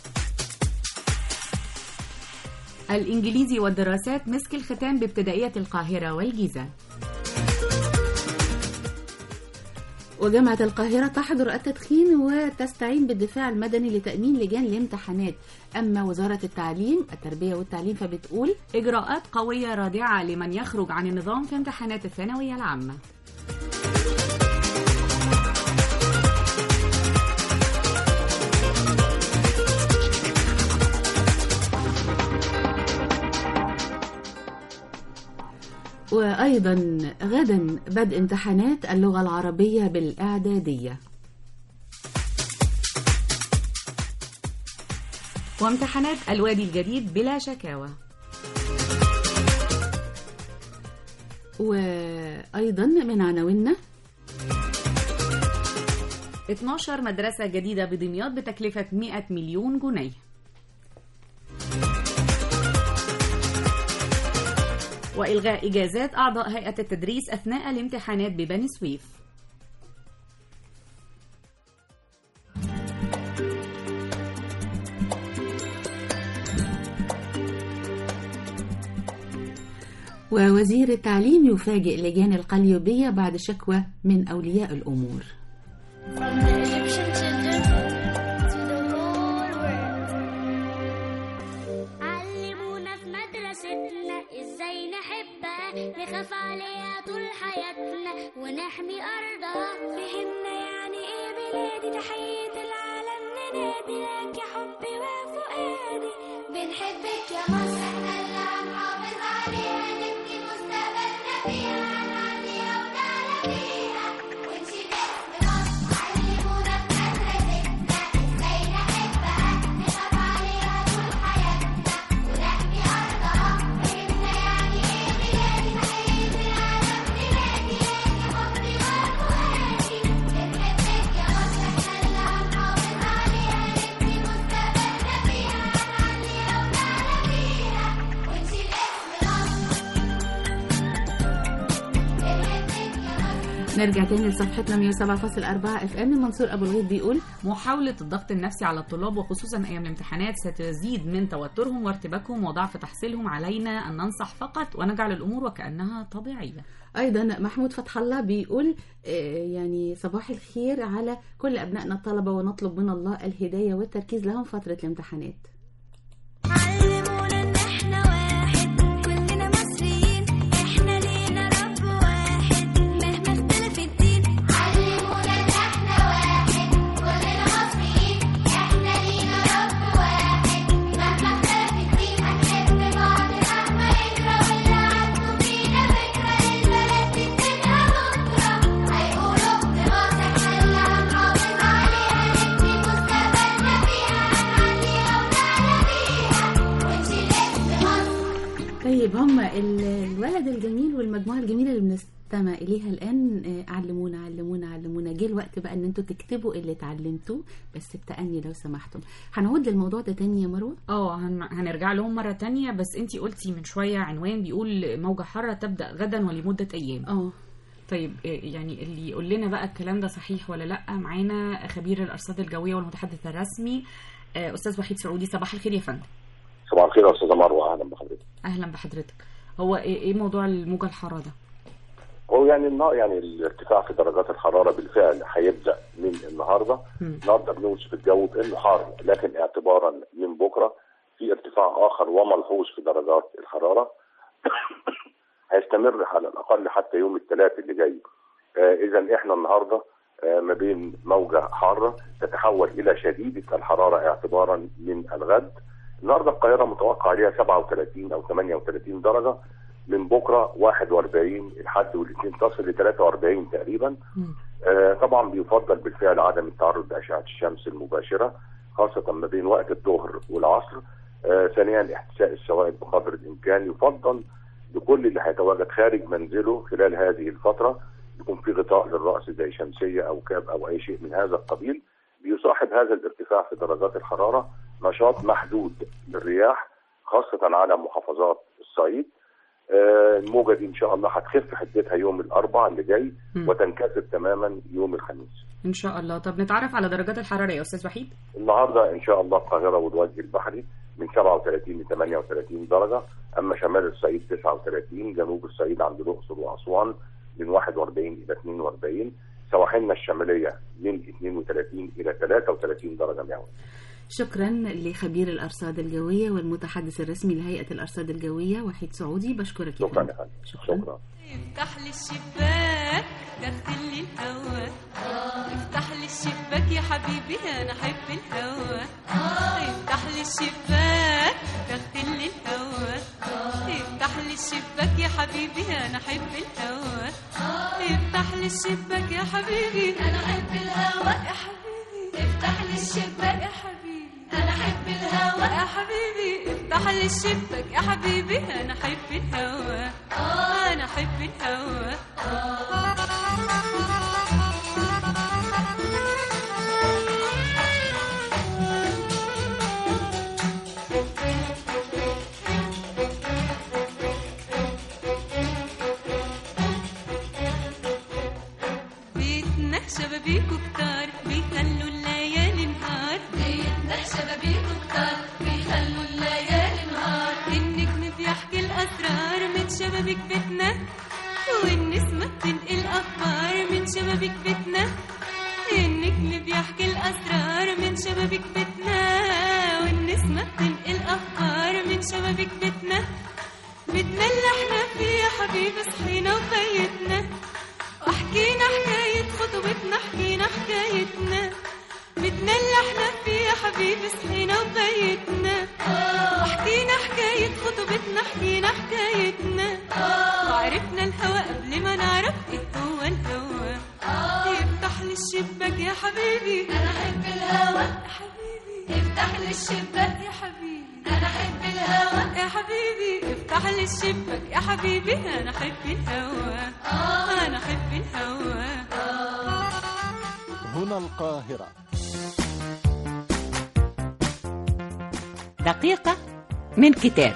الإنجليزي والدراسات مسك الختام بابتدائية القاهرة والجيزة وجامعة القاهرة تحظر التدخين وتستعين بالدفاع المدني لتأمين لجان الامتحانات أما وزارة التعليم التربية والتعليم فبتقول إجراءات قوية رادعة لمن يخرج عن النظام في امتحانات الثانوية العامة وأيضا غدا بدء امتحانات اللغة العربية بالإعدادية وامتحانات الوادي الجديد بلا شكاوى وأيضا من عناويننا 12 مدرسة جديدة بدمياط بتكلفة 100 مليون جنيه وإلغاء إجازات أعضاء هيئة التدريس أثناء الامتحانات ببني سويف ووزير التعليم يفاجئ لجان القليوبية بعد شكوى من أولياء الأمور From the Egyptian children to the whole world. علمونا في مدرستنا ازاي نحبها نخاف عليها طول حياتنا ونحمي أرضها فهمنا يعني إيه بلادي تحية العالم ننادي لك يا حبي وفؤادي بنحبك يا مصر احنا اللي هنحافظ عليها نبني مستقبلنا فيها هنعليها ونعلى فيها ونشيل اسم مصر علمونا في مدرستنا ازاي نحبها نخاف عليها طول حياتنا ونحمي أرضها فهمنا يعني إيه بلادي تحية العالم ننادي لك يا حبي وفؤادي بنحبك يا مصر احنا اللي هنحافظ عليها نبني مستقبلنا فيها هنعليها ونعلى فيها ونشيل اسم نرجع تاني لصفحتنا 107.4 اف ام منصور ابو الغيط بيقول محاولة الضغط النفسي على الطلاب وخصوصا أيام الامتحانات ستزيد من توترهم وارتباكهم وضعف تحصيلهم علينا أن ننصح فقط ونجعل الأمور وكأنها طبيعية ايضا محمود فتح الله بيقول آه، يعني صباح الخير على كل ابنائنا الطلبه ونطلب من الله الهدايه والتركيز لهم فتره الامتحانات علمونا ان احنا واحد كلنا مصريين احنا لينا رب واحد مهما اختلف الدين علمونا ان احنا واحد كلنا مصريين احنا لينا رب واحد مهما اختلف الدين هنحب بعض مهما يجرى واللي عنده فينا فكرة للبلد دي تبقى بكرة هيقولوا ابن مصر احنا اللي هنحافظ عليها نبني مستقبلنا فيها هنعليها ونعلى فيها ونشيل اسم مصر طيب هم ال- الولد الجميل والمجموعه الجميله اللي بنستمع اليها الان آه، علمونا علمونا علمونا جه الوقت بقى ان انتوا تكتبوا اللي اتعلمتوه بس بتأني لو سمحتم هنعود للموضوع ده تاني يا مروه اه هن- هنرجع لهم مرة تانية بس انتي قلتي من شوية عنوان بيقول موجة حارة تبدأ غدا ولمدة أيام اه طيب إيه يعني اللي يقول لنا بقى الكلام ده صحيح ولا لا معانا خبير الأرصاد الجوية والمتحدث الرسمي آه، أستاذ وحيد سعودي صباح الخير يا فندم صباح الخير يا استاذه مروه اهلا بحضرتك أهلا بحضرتك هو ايه إيه موضوع الموجة الحارة ده؟ هو يعني النا- يعني الارتفاع في درجات الحراره بالفعل هيبدا من النهارده النهارده بنوصف الجو بانه حار لكن اعتبارا من بكره في ارتفاع اخر وملحوظ في درجات الحراره هيستمر على الاقل حتى يوم الثلاث اللي جاي آه اذا احنا النهارده آه ما بين موجه حاره تتحول الى شديده الحراره اعتبارا من الغد النهارده القاهره متوقع عليها 37 او 38 درجه من بكره 41 الحد والاثنين تصل ل 43 تقريبا آه، طبعا بيفضل بالفعل عدم التعرض لاشعه الشمس المباشره خاصه ما بين وقت الظهر والعصر آه، ثانيا احتساء السوائل بقدر الامكان يفضل لكل اللي هيتواجد خارج منزله خلال هذه الفتره يكون في غطاء للراس زي شمسيه او كاب او اي شيء من هذا القبيل بيصاحب هذا الارتفاع في درجات الحراره نشاط محدود للرياح خاصه على محافظات الصعيد آه، الموجه دي ان شاء الله هتخف حدتها يوم الاربعاء اللي جاي مم. وتنكسر تماما يوم الخميس إن شاء الله طب نتعرف على درجات الحرارة يا أستاذ وحيد؟ النهارده ان شاء الله القاهره والوجه البحري من 37 ل 38 درجه اما شمال الصعيد 39 جنوب الصعيد عند الاقصر واسوان من 41 الى 42 سواحلنا الشماليه من 32 الى 33 درجه مئويه شكرا لخبير الارصاد الجويه والمتحدث الرسمي لهيئه الارصاد الجويه وحيد سعودي بشكرك يا شكرا فندم يا فندم شكرا افتح لي الشباك دخل لي الهوا افتح لي الشباك يا حبيبي انا احب الهوا افتح لي الشباك دخل لي الهوا افتح لي الشباك يا حبيبي انا احب الهوا افتح لي الشباك يا حبيبي انا احب الهوا يا حبيبي افتح لي الشباك يا حبيبي انا احب الهوا يا حبيبي افتح لي الشباك يا حبيبي انا احب الهوا انا احب الهوا بيتنا شبابيكو كتار بيخلوا الليالي نهار بيتنا شبابيكو كتار بيخلوا الليالي نهار النجم بيحكي الأسرار من شبابيك بيتنا والنسمة بتنقل أخبار من شبابيك بيتنا النجم بيحكي الأسرار من شبابيك بيتنا والنسمة بتنقل أخبار من شبابيك بيتنا بيتنا اللي احنا فيه يا حبيبي صحينا وفيتنا وحكينا حكاية خطوبتنا حكينا حكايتنا بدنا اللي احنا فيه يا حبيبي صحينا وفيتنا وحكينا حكاية خطوبتنا حكينا حكايتنا وعرفنا الهوى قبل ما نعرف ايه هو الهوى يفتح لي الشباك يا حبيبي انا احب الهوى يا حبيبي افتح لي الشباك يا حبيبي انا احب الهوى يا حبيبي افتح لي الشباك يا حبيبي انا احب الهوى انا احب الهوى هنا القاهرة دقيقة من كتاب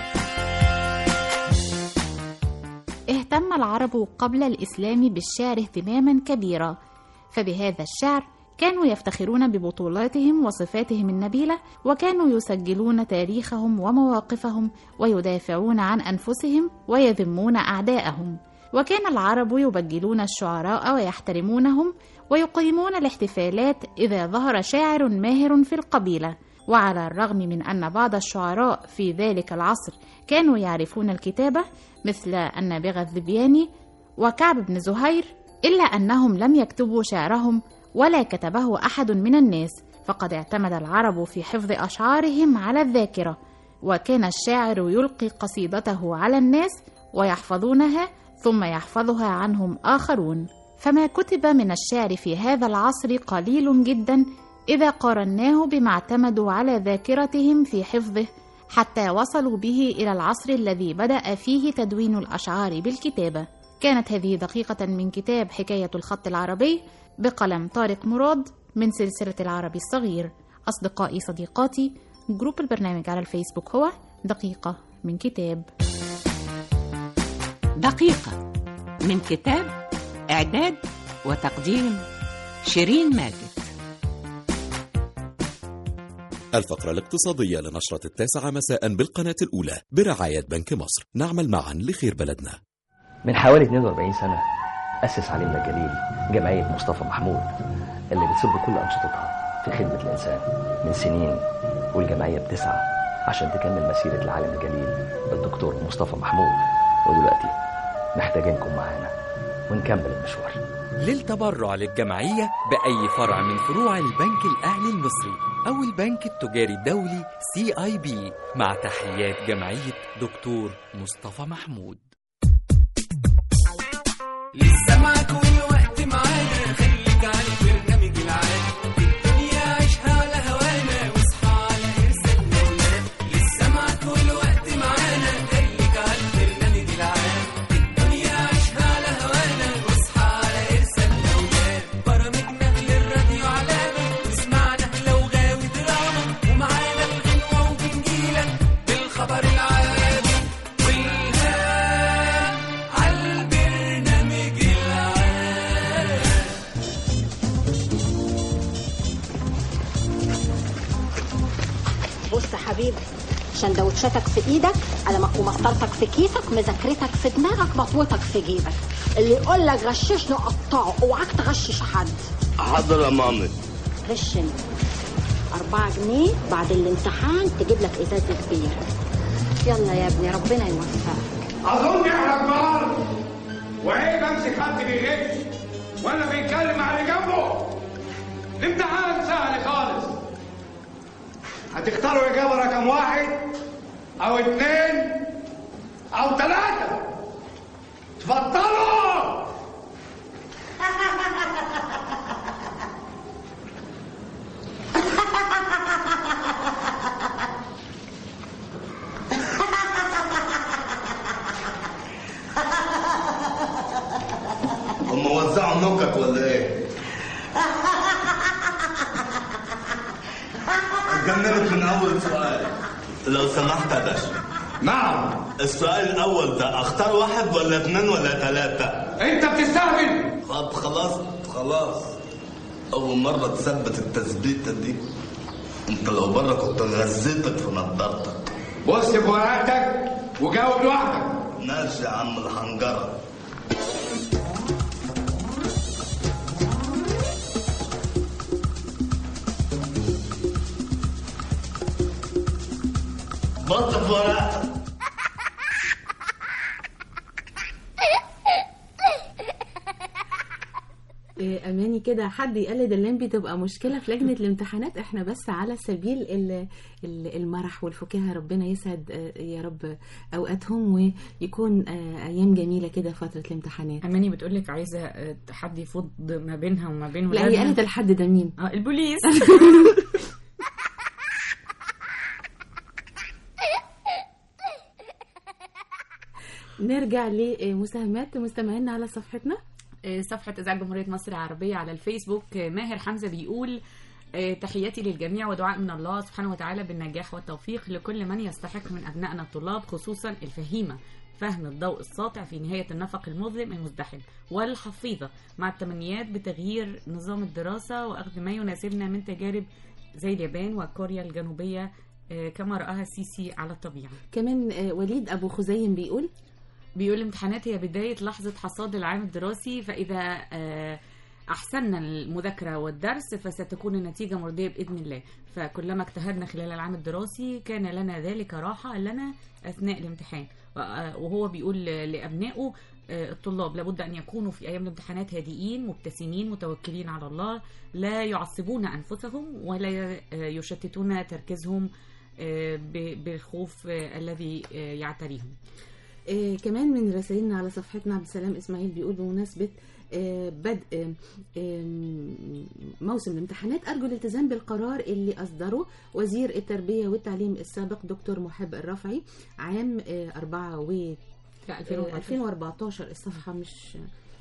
اهتم العرب قبل الإسلام بالشعر اهتماما كبيرا فبهذا الشعر كانوا يفتخرون ببطولاتهم وصفاتهم النبيلة وكانوا يسجلون تاريخهم ومواقفهم ويدافعون عن أنفسهم ويذمون أعداءهم وكان العرب يبجلون الشعراء ويحترمونهم ويقيمون الاحتفالات إذا ظهر شاعر ماهر في القبيلة وعلى الرغم من أن بعض الشعراء في ذلك العصر كانوا يعرفون الكتابة مثل النابغة الذبياني وكعب بن زهير إلا أنهم لم يكتبوا شعرهم ولا كتبه أحد من الناس فقد اعتمد العرب في حفظ أشعارهم على الذاكرة وكان الشاعر يلقي قصيدته على الناس ويحفظونها ثم يحفظها عنهم آخرون فما كتب من الشعر في هذا العصر قليل جدا إذا قارناه بما اعتمدوا على ذاكرتهم في حفظه حتى وصلوا به إلى العصر الذي بدأ فيه تدوين الأشعار بالكتابة كانت هذه دقيقة من كتاب حكاية الخط العربي بقلم طارق مراد من سلسلة العربي الصغير أصدقائي صديقاتي جروب البرنامج على الفيسبوك هو دقيقة من كتاب دقيقة من كتاب إعداد وتقديم شيرين ماجد الفقرة الاقتصادية لنشرة التاسعة مساء بالقناة الأولى برعاية بنك مصر نعمل معا لخير بلدنا من حوالي 42 سنة أسس علينا الجليل جمعية مصطفى محمود اللي بتصب كل أنشطتها في خدمة الإنسان من سنين والجمعية بتسعى عشان تكمل مسيرة العالم الجليل الدكتور مصطفى محمود ودلوقتي محتاجينكم معانا ونكمل المشوار للتبرع للجمعية بأي فرع من فروع البنك الأهلي المصري أو البنك التجاري الدولي سي آي بي مع تحيات جمعية دكتور مصطفى محمود لسه معاك والوقت معانا خليك على البرنامج العام الدنيا عيشها على هوانا واصحى على ارسالنا ونام لسه معاك والوقت معانا خليك على البرنامج العام الدنيا عيشها على هوانا واصحى على ارسالنا ونام برامجنا للراديو علامة واسمعنا لو غاوي دراما ومعانا الغنوة وبنجيلك بالخبر العادي والهام عالبرنامج العام بص حبيبي سندوتشاتك في ايدك على ومسطرتك في كيسك مذاكرتك في دماغك مطوتك في جيبك اللي يقول لك غششني قطعه اوعاك تغشش حد حاضر يا مامي غشني أربعة جنيه بعد الامتحان تجيب لك إزازة بير يلا يا ابني ربنا يوفقك اظن احنا كبار وعيب امسك حد بيغش ولا بيتكلم مع اللي جنبه الامتحان سهل خالص هتختاروا اجابه رقم واحد او اتنين او تلاته اتفضلوا هم وزعوا نكت ولا ايه؟ اتجننت من اول سؤال لو سمحت يا باشا نعم السؤال الاول ده اختار واحد ولا اثنين ولا ثلاثة انت بتستهبل طب خلاص خلاص اول مرة تثبت التثبيتة دي انت لو بره كنت غزيتك في نضارتك بص بورقتك وجاوب لوحدك ماشي يا عم الحنجرة بص في ورقتك اماني كده حد يقلد الليمبي تبقى مشكله في لجنه الامتحانات احنا بس على سبيل ال- ال- المرح والفكاهه ربنا يسعد آه، يا رب اوقاتهم ويكون آه، ايام جميله كده فتره الامتحانات اماني بتقول لك عايزه آه، حد يفض ما بينها وما بين لا هي ولادها. قالت الحد ده مين اه البوليس نرجع لمساهمات مستمعينا على صفحتنا آه، صفحة إذاعة جمهورية مصر العربية على الفيسبوك آه، ماهر حمزة بيقول آه، تحياتي للجميع ودعاء من الله سبحانه وتعالى بالنجاح والتوفيق لكل من يستحق من أبنائنا الطلاب خصوصا الفهيمة فهم الضوء الساطع في نهاية النفق المظلم المزدحم والحفيظة مع التمنيات بتغيير نظام الدراسة وأخذ ما يناسبنا من تجارب زي اليابان وكوريا الجنوبية آه، كما رآها السيسي على الطبيعة كمان آه، وليد ابو خزيم بيقول بيقول الامتحانات هي بداية لحظة حصاد العام الدراسي فإذا آه، أحسننا المذاكرة والدرس فستكون النتيجة مرضية بإذن الله فكلما اجتهدنا خلال العام الدراسي كان لنا ذلك راحة لنا أثناء الامتحان و- آه، وهو بيقول لأبنائه آه، الطلاب لابد أن يكونوا في أيام الامتحانات هادئين مبتسمين متوكلين على الله لا يعصبون أنفسهم ولا آه، يشتتون تركيزهم آه، ب- بالخوف آه، الذي آه، يعتريهم آه كمان من رسائلنا على صفحتنا عبد السلام اسماعيل بيقول بمناسبه آه بدء آه آم، موسم الامتحانات ارجو الالتزام بالقرار اللي اصدره وزير التربيه والتعليم السابق دكتور محب الرفعي عام آه 4 و لا، آه، 2014. 2014 الصفحه مش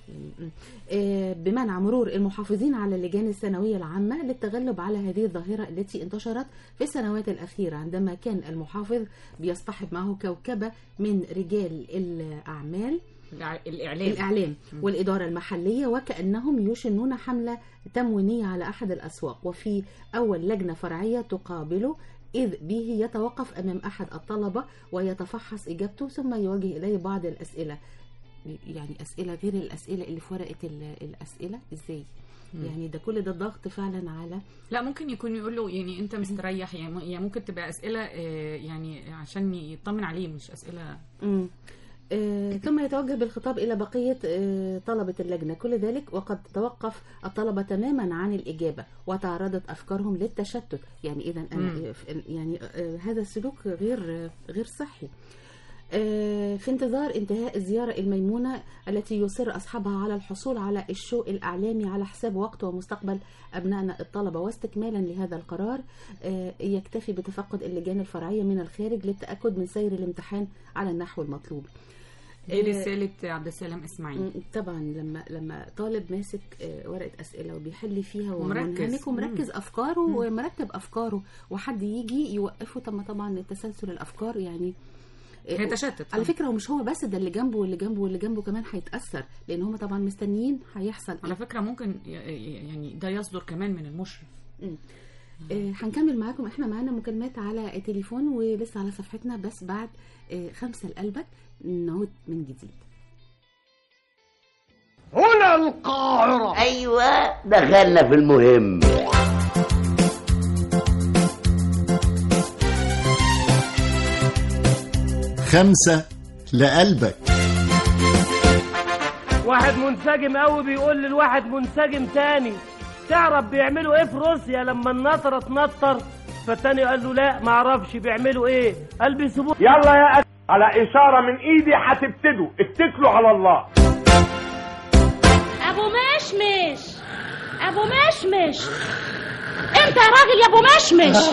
آه، بمنع مرور المحافظين على اللجان الثانوية العامة للتغلب على هذه الظاهرة التي انتشرت في السنوات الأخيرة عندما كان المحافظ بيصطحب معه كوكبة من رجال الأعمال الإعلام الإعلام مم. والإدارة المحلية وكأنهم يشنون حملة تموينية على أحد الأسواق وفي أول لجنة فرعية تقابله إذ به يتوقف أمام أحد الطلبة ويتفحص إجابته ثم يوجه إليه بعض الأسئلة يعني أسئلة غير الأسئلة اللي في ورقة ال- الأسئلة إزاي؟ مم. يعني ده كل ده ضغط فعلا على لا ممكن يكون يقول له يعني انت مستريح يعني يعني ممكن تبقى اسئله آه، يعني عشان يطمن عليه مش اسئله مم. آه، ثم يتوجه بالخطاب إلى بقية آه، طلبة اللجنة كل ذلك وقد توقف الطلبة تماما عن الإجابة وتعرضت أفكارهم للتشتت يعني إذا أنا مم. يعني آه، هذا السلوك غير آه، غير صحي آه، في انتظار انتهاء الزيارة الميمونة التي يصر أصحابها على الحصول على الشو الأعلامي على حساب وقت ومستقبل أبنائنا الطلبة واستكمالا لهذا القرار آه، يكتفي بتفقد اللجان الفرعية من الخارج للتأكد من سير الامتحان على النحو المطلوب دي آه، رساله عبد السلام اسماعيل م- طبعا لما لما طالب ماسك آه، ورقه اسئله وبيحل فيها ومركز. ومنهمك ومركز مم. افكاره مم. ومرتب افكاره وحد يجي يوقفه طب ما طبعا تسلسل الافكار يعني آه، هيتشتت على طبعاً. فكره ومش هو بس ده اللي جنبه واللي جنبه واللي جنبه كمان هيتاثر لان هم طبعا مستنيين هيحصل على فكره ممكن ي- يعني ده يصدر كمان من المشرف مم. آه، هنكمل معاكم احنا معانا مكالمات على التليفون ولسه على صفحتنا بس بعد آه، خمسة لقلبك نعود من جديد هنا القاهرة ايوه دخلنا في المهم خمسة لقلبك واحد منسجم قوي بيقول للواحد منسجم تاني تعرف بيعملوا ايه في روسيا لما النطرة تنطر فالتاني قال له لا معرفش بيعملوا ايه قال بيسيبوه يلا يا أخي على إشارة من إيدي هتبتدوا اتكلوا على الله ابو مشمش ابو مشمش انت يا راجل يا ابو مشمش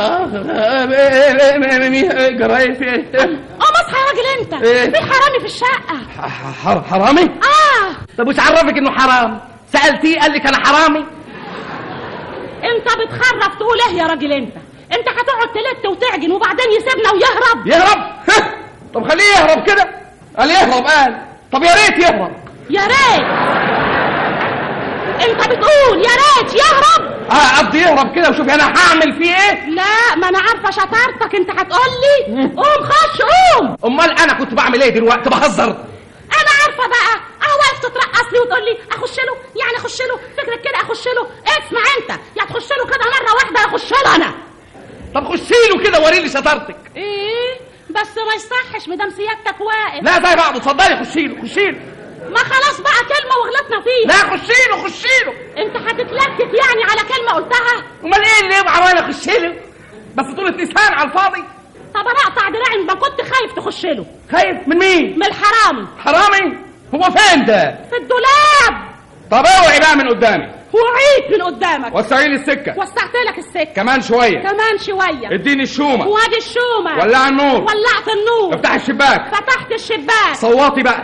جراية في ايه؟ قوم اصحى يا راجل انت إيه؟ في حرامي في الشقه حر- حرامي؟ اه طب وش عرفك انه حرام؟ سألتيه قال لك انا حرامي؟ انت بتخرف تقول ايه يا راجل انت انت هتقعد تلت وتعجن وبعدين يسيبنا ويهرب يهرب؟ طب خليه يهرب كده قال يهرب قال طب يا ريت يهرب يا ريت انت بتقول يا ريت يهرب اه قصدي يهرب كده وشوف انا هعمل فيه ايه لا ما انا عارفه شطارتك انت هتقول لي قوم خش قوم امال انا كنت بعمل ايه دلوقتي بهزر انا عارفه بقى اه واقف تترقص لي وتقول لي اخش له يعني اخش له فكرك كده اخش له اسمع انت يا تخش له كده مره واحده يا اخش له انا طب خشي له كده وريني شطارتك ايه بس ما يصحش مدام سيادتك واقف لا زي بعض اتفضلي خشي له خشي له ما خلاص بقى كلمه وغلطنا فيها لا خشي له خشي له انت هتتلكك يعني على كلمه قلتها امال ايه اللي يبقى وانا اخش له بس طولة لسان على الفاضي طب انا اقطع دراعي ما كنت خايف تخش له خايف من مين من الحرامي حرامي هو فين ده في الدولاب طب اوعي بقى من قدامي وعيت من قدامك وسعي لي السكه وسعت لك السكه كمان شويه كمان شويه اديني الشومه وادي الشومه ولع النور ولعت النور افتح الشباك فتحت الشباك صوتي بقى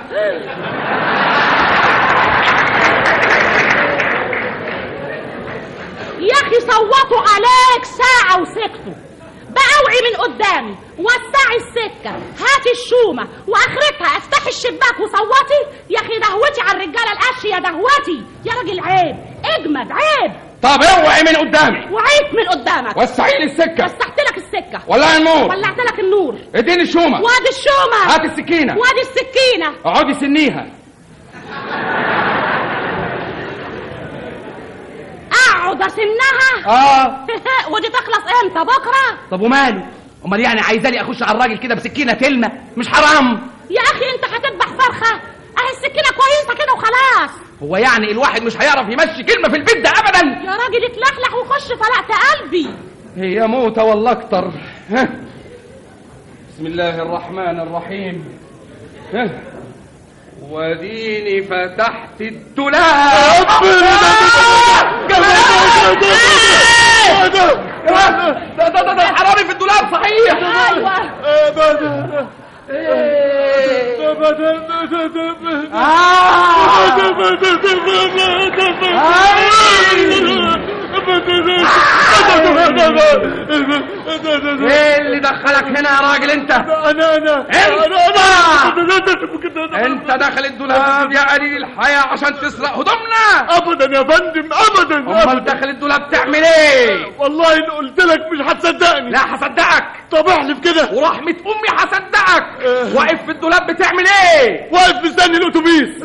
يا اخي صوتوا عليك ساعة وسكتوا بقى اوعي من قدامي وسعي السكة هاتي الشومة واخرتها افتحي الشباك وصوتي يا اخي دهوتي على الرجالة القش يا دهوتي يا راجل عيب اجمد عيب طب اوعي من قدامي وعيت من قدامك وسعي لي السكه وسعت لك السكة ولع النور ولعت لك النور اديني الشومه وادي الشومة هات السكينه وادي السكينة اقعدي سنيها اقعد اسنها اه ودي تخلص امتى بكرة طب وماله امال يعني عايزاني اخش على الراجل كده بسكينه تلمه مش حرام يا اخي انت هتذبح فرخة اهي السكينة كويسة كده وخلاص هو يعني الواحد مش هيعرف يمشي كلمه في البيت ده ابدا يا راجل اتلحلح وخش فلقت قلبي هي موتة والله اكتر ها. بسم الله الرحمن الرحيم ها. وديني فتحت الدولاب ده ده ده ده حرامي في الدولاب صحيح ايوه ايه اللي دخلك هنا يا راجل انت انا انا انت انت داخل الدولاب يا قليل الحياة عشان تسرق هدومنا ابدا يا فندم ابدا امال داخل الدولاب تعمل ايه والله ان قلت لك مش هتصدقني لا هصدقك طب احلف كده ورحمة امي هصدقك واقف في الدولاب بتعمل ايه واقف مستني الاتوبيس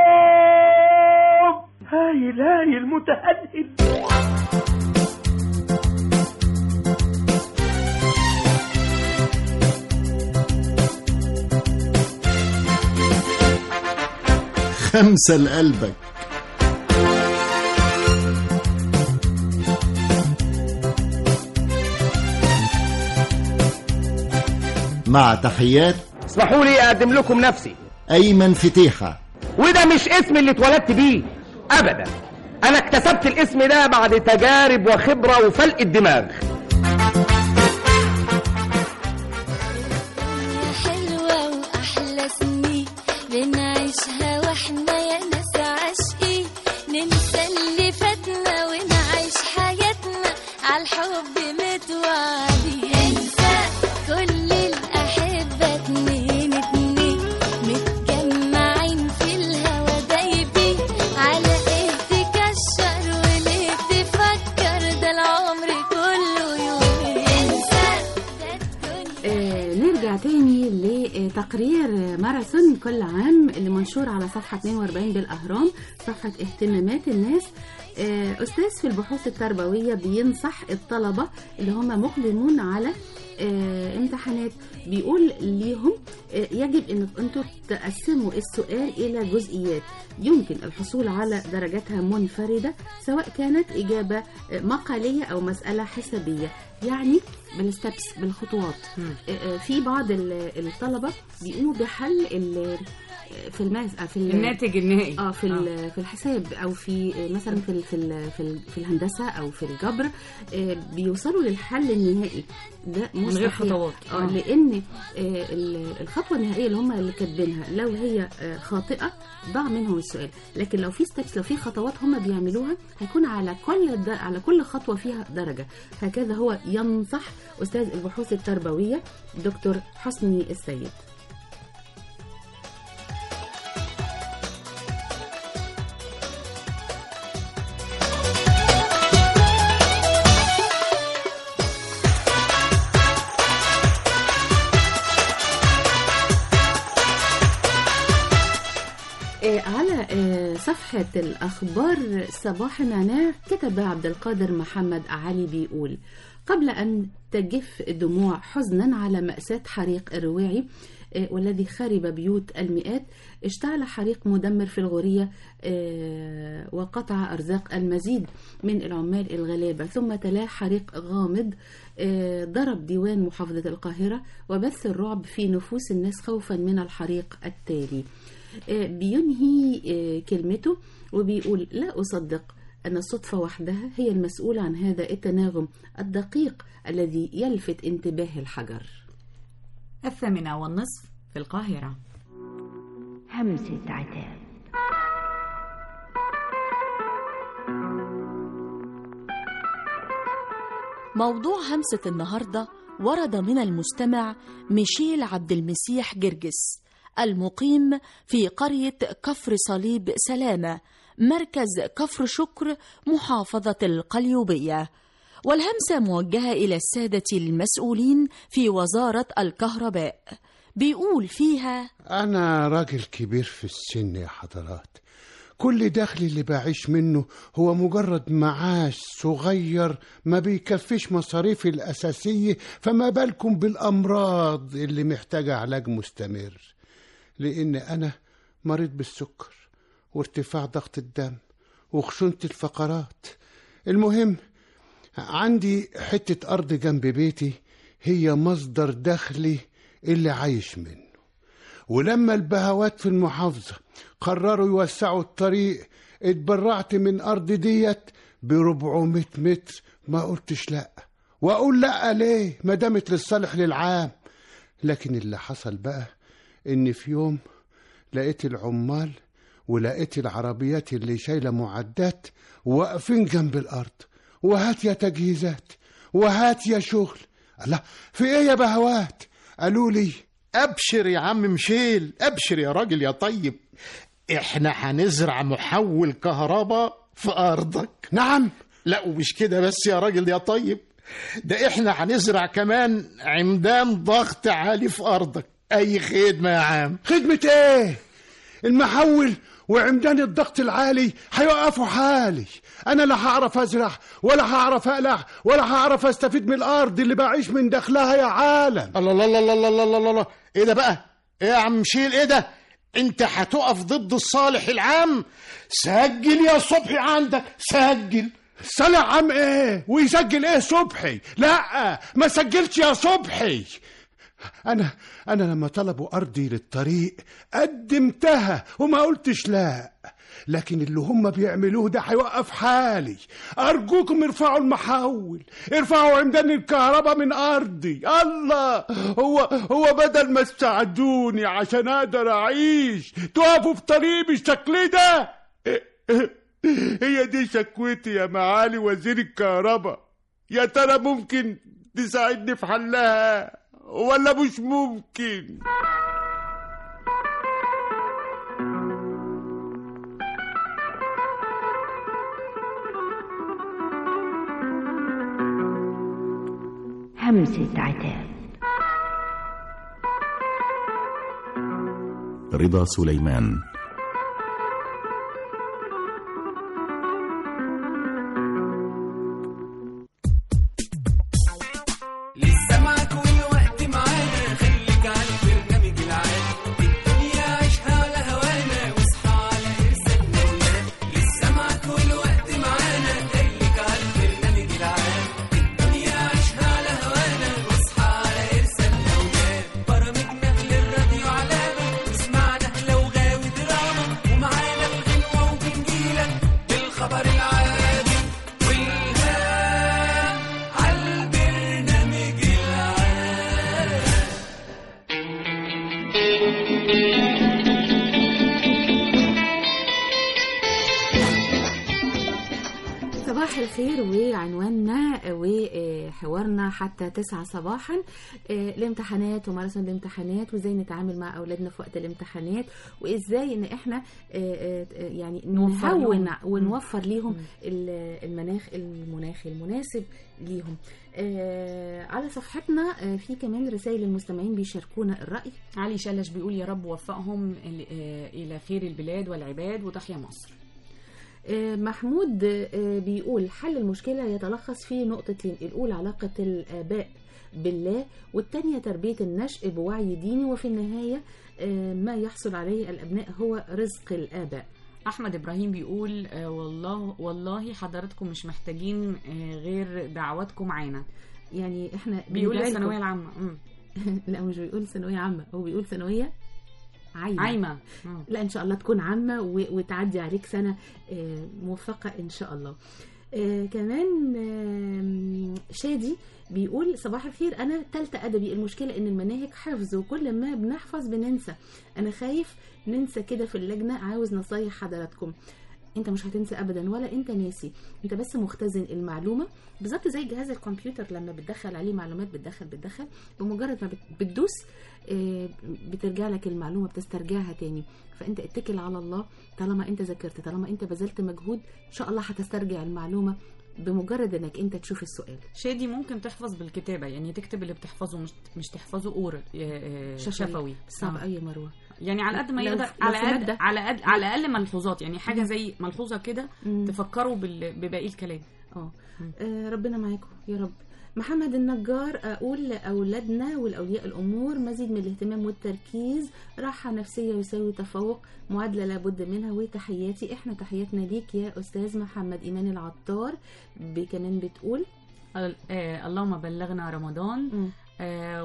هايل هايل متهدد خمسة لقلبك مع تحيات اسمحوا لي اقدم لكم نفسي أيمن فتيحة وده مش اسم اللي اتولدت بيه ابدا انا اكتسبت الاسم ده بعد تجارب وخبرة وفلق الدماغ حلوة وأحلى سنين بنعيشها واحنا يا ناس عاشقين ننسى اللي فاتنا ونعيش حياتنا عالحب متوعدين انسى كل الأحبة اتنين اتنين متجمعين في الهوا دايبين على ايه تكشر وليه تفكر ده العمر كله يومين انسى آه، نرجع تاني لتقرير ماراثون كل عام اللي منشور على صفحة 42 بالأهرام صفحة اهتمامات الناس آه، أستاذ في البحوث التربوية بينصح الطلبة اللي هم مقدمون على آه، امتحانات بيقول ليهم آه، يجب ان انتوا تقسموا السؤال الى جزئيات يمكن الحصول على درجاتها منفردة سواء كانت إجابة آه، مقالية أو مسألة حسابية يعني بالستبس بالخطوات آه، آه، في بعض ال- الطلبة بيقوموا بحل ال- في الماس آه، في ال- الناتج النهائي اه في ال- في الحساب او في آه، مثلا في ال- في ال- في ال- في الهندسه او في الجبر آه، بيوصلوا للحل النهائي ده من غير مستحيل. خطوات. اه آه. لان آه، ال- الخطوه النهائيه اللي هم اللي كاتبينها لو هي آه، خاطئه ضاع منهم السؤال لكن لو في ستيبس لو في خطوات هم بيعملوها هيكون على كل د- على كل خطوه فيها درجه هكذا هو ينصح استاذ البحوث التربويه دكتور حسني السيد آه، على آه، صفحة الأخبار صباح نعناع كتب عبد القادر محمد علي بيقول قبل أن تجف الدموع حزنا على مأساة حريق الرواعي آه، والذي خرب بيوت المئات اشتعل حريق مدمر في الغورية آه، وقطع أرزاق المزيد من العمال الغلابة ثم تلاه حريق غامض آه، ضرب ديوان محافظة القاهرة وبث الرعب في نفوس الناس خوفا من الحريق التالي آه، بينهي آه، كلمته وبيقول لا أصدق أن الصدفة وحدها هي المسؤولة عن هذا التناغم الدقيق الذي يلفت انتباه الحجر الثامنة والنصف في القاهرة همسة عتاب موضوع همسة النهاردة ورد من المستمع ميشيل عبد المسيح جرجس المقيم في قرية كفر صليب سلامة مركز كفر شكر محافظة القليوبية والهمسة موجهة إلى السادة المسؤولين في وزارة الكهرباء بيقول فيها أنا راجل كبير في السن يا حضرات كل دخلي اللي بعيش منه هو مجرد معاش صغير ما بيكفيش مصاريفي الأساسية فما بالكم بالأمراض اللي محتاجة علاج مستمر لأن أنا مريض بالسكر وارتفاع ضغط الدم وخشونة الفقرات المهم عندي حتة أرض جنب بيتي هي مصدر دخلي اللي عايش منه ولما البهوات في المحافظة قرروا يوسعوا الطريق اتبرعت من أرض ديت ب 400 متر ما قلتش لأ وأقول لأ ليه ما دامت للصالح للعام لكن اللي حصل بقى إن في يوم لقيت العمال ولقيت العربيات اللي شايلة معدات واقفين جنب الأرض وهات يا تجهيزات وهات يا شغل الله في ايه يا بهوات قالوا لي ابشر يا عم مشيل ابشر يا راجل يا طيب احنا هنزرع محول كهرباء في ارضك نعم لا ومش كده بس يا راجل يا طيب ده احنا هنزرع كمان عمدان ضغط عالي في ارضك اي خدمه يا عم خدمة ايه المحول وعمدان الضغط العالي هيوقفوا حالي انا لا هعرف ازرع ولا هعرف اقلع ولا هعرف استفيد من الارض اللي بعيش من دخلها يا عالم الله الله الله الله الله الله الله ايه ده بقى ايه يا عم شيل ايه ده انت هتقف ضد الصالح العام سجل يا صبحي عندك سجل صالح عام ايه ويسجل ايه صبحي لا ما سجلش يا صبحي انا انا لما طلبوا ارضي للطريق قدمتها وما قلتش لا لكن اللي هم بيعملوه ده هيوقف حالي ارجوكم ارفعوا المحول ارفعوا عمدان الكهرباء من ارضي الله هو هو بدل ما تساعدوني عشان اقدر اعيش تقفوا في طريقي بالشكل ده هي دي شكوتي يا معالي وزير الكهرباء يا ترى ممكن تساعدني في حلها ولا مش ممكن همسة عتاب رضا سليمان لسه معاك والوقت معانا خليك على البرنامج العام الدنيا عيشها على هوانا واصحى على ارسال مولانا لسه معاك والوقت معانا خليك على البرنامج العام الدنيا عيشها على هوانا واصحى على ارسال مولانا برامجنا للراديو علامة اسمعنا لو غاوي دراما ومعانا الغنوة وبنجيلك بالخبر العادي والهام عالبرنامج العام صباح الخير وعنواننا وحوارنا حتى تسعة صباحا آه، الامتحانات وماراثون الامتحانات وازاي نتعامل مع اولادنا في وقت الامتحانات وازاي ان احنا آه، آه، يعني نوفر نهون لهم. ونوفر ليهم ال- المناخ المناخ المناسب ليهم آه، على صفحتنا آه، في كمان رسائل المستمعين بيشاركونا الرأي علي شلش بيقول يا رب وفقهم ال- آه، إلى خير البلاد والعباد وتحيا مصر آه، محمود آه، بيقول حل المشكلة يتلخص في نقطتين الأولى علاقة الآباء بالله والتانية تربية النشء بوعي ديني وفي النهاية آه، ما يحصل عليه الأبناء هو رزق الآباء احمد ابراهيم بيقول آه، والله والله حضراتكم مش محتاجين آه، غير دعواتكم معانا يعني احنا بيقول بندعي الثانويه لكم. العامه مم. لا مش بيقول ثانوية عامة هو بيقول ثانوية عايمة عايمة. مم. لا ان شاء الله تكون عامة و- وتعدي عليك سنة آه، موفقة ان شاء الله آه، كمان آم، شادي بيقول صباح الخير انا تالتة ادبي المشكلة ان المناهج حفظ وكل ما بنحفظ بننسى انا خايف ننسى كده في اللجنة عاوز نصايح حضراتكم انت مش هتنسى ابدا ولا انت ناسي انت بس مختزن المعلومه بالظبط زي جهاز الكمبيوتر لما بتدخل عليه معلومات بتدخل بتدخل بمجرد ما بت- بتدوس آه، بترجع لك المعلومه بتسترجعها تاني فانت اتكل على الله طالما انت ذاكرت طالما انت بذلت مجهود ان شاء الله هتسترجع المعلومه بمجرد انك انت تشوف السؤال شادي ممكن تحفظ بالكتابه يعني تكتب اللي بتحفظه مش مش تحفظه اورال شفوي صعب آه. قوي يا مروه يعني على قد ما لو- يقدر لو على في قد مادة. على قد على الاقل ملحوظات يعني حاجه مم. زي ملحوظه كده مم. تفكروا بال- بباقي الكلام اه آه، ربنا معاكم يا رب محمد النجار اقول لاولادنا والاولياء الامور مزيد من الاهتمام والتركيز راحه نفسيه يساوي تفوق معادله لابد منها وتحياتي احنا تحياتنا ليك يا استاذ محمد ايمان العطار ب- كمان بتقول ال- آه اللهم بلغنا رمضان آه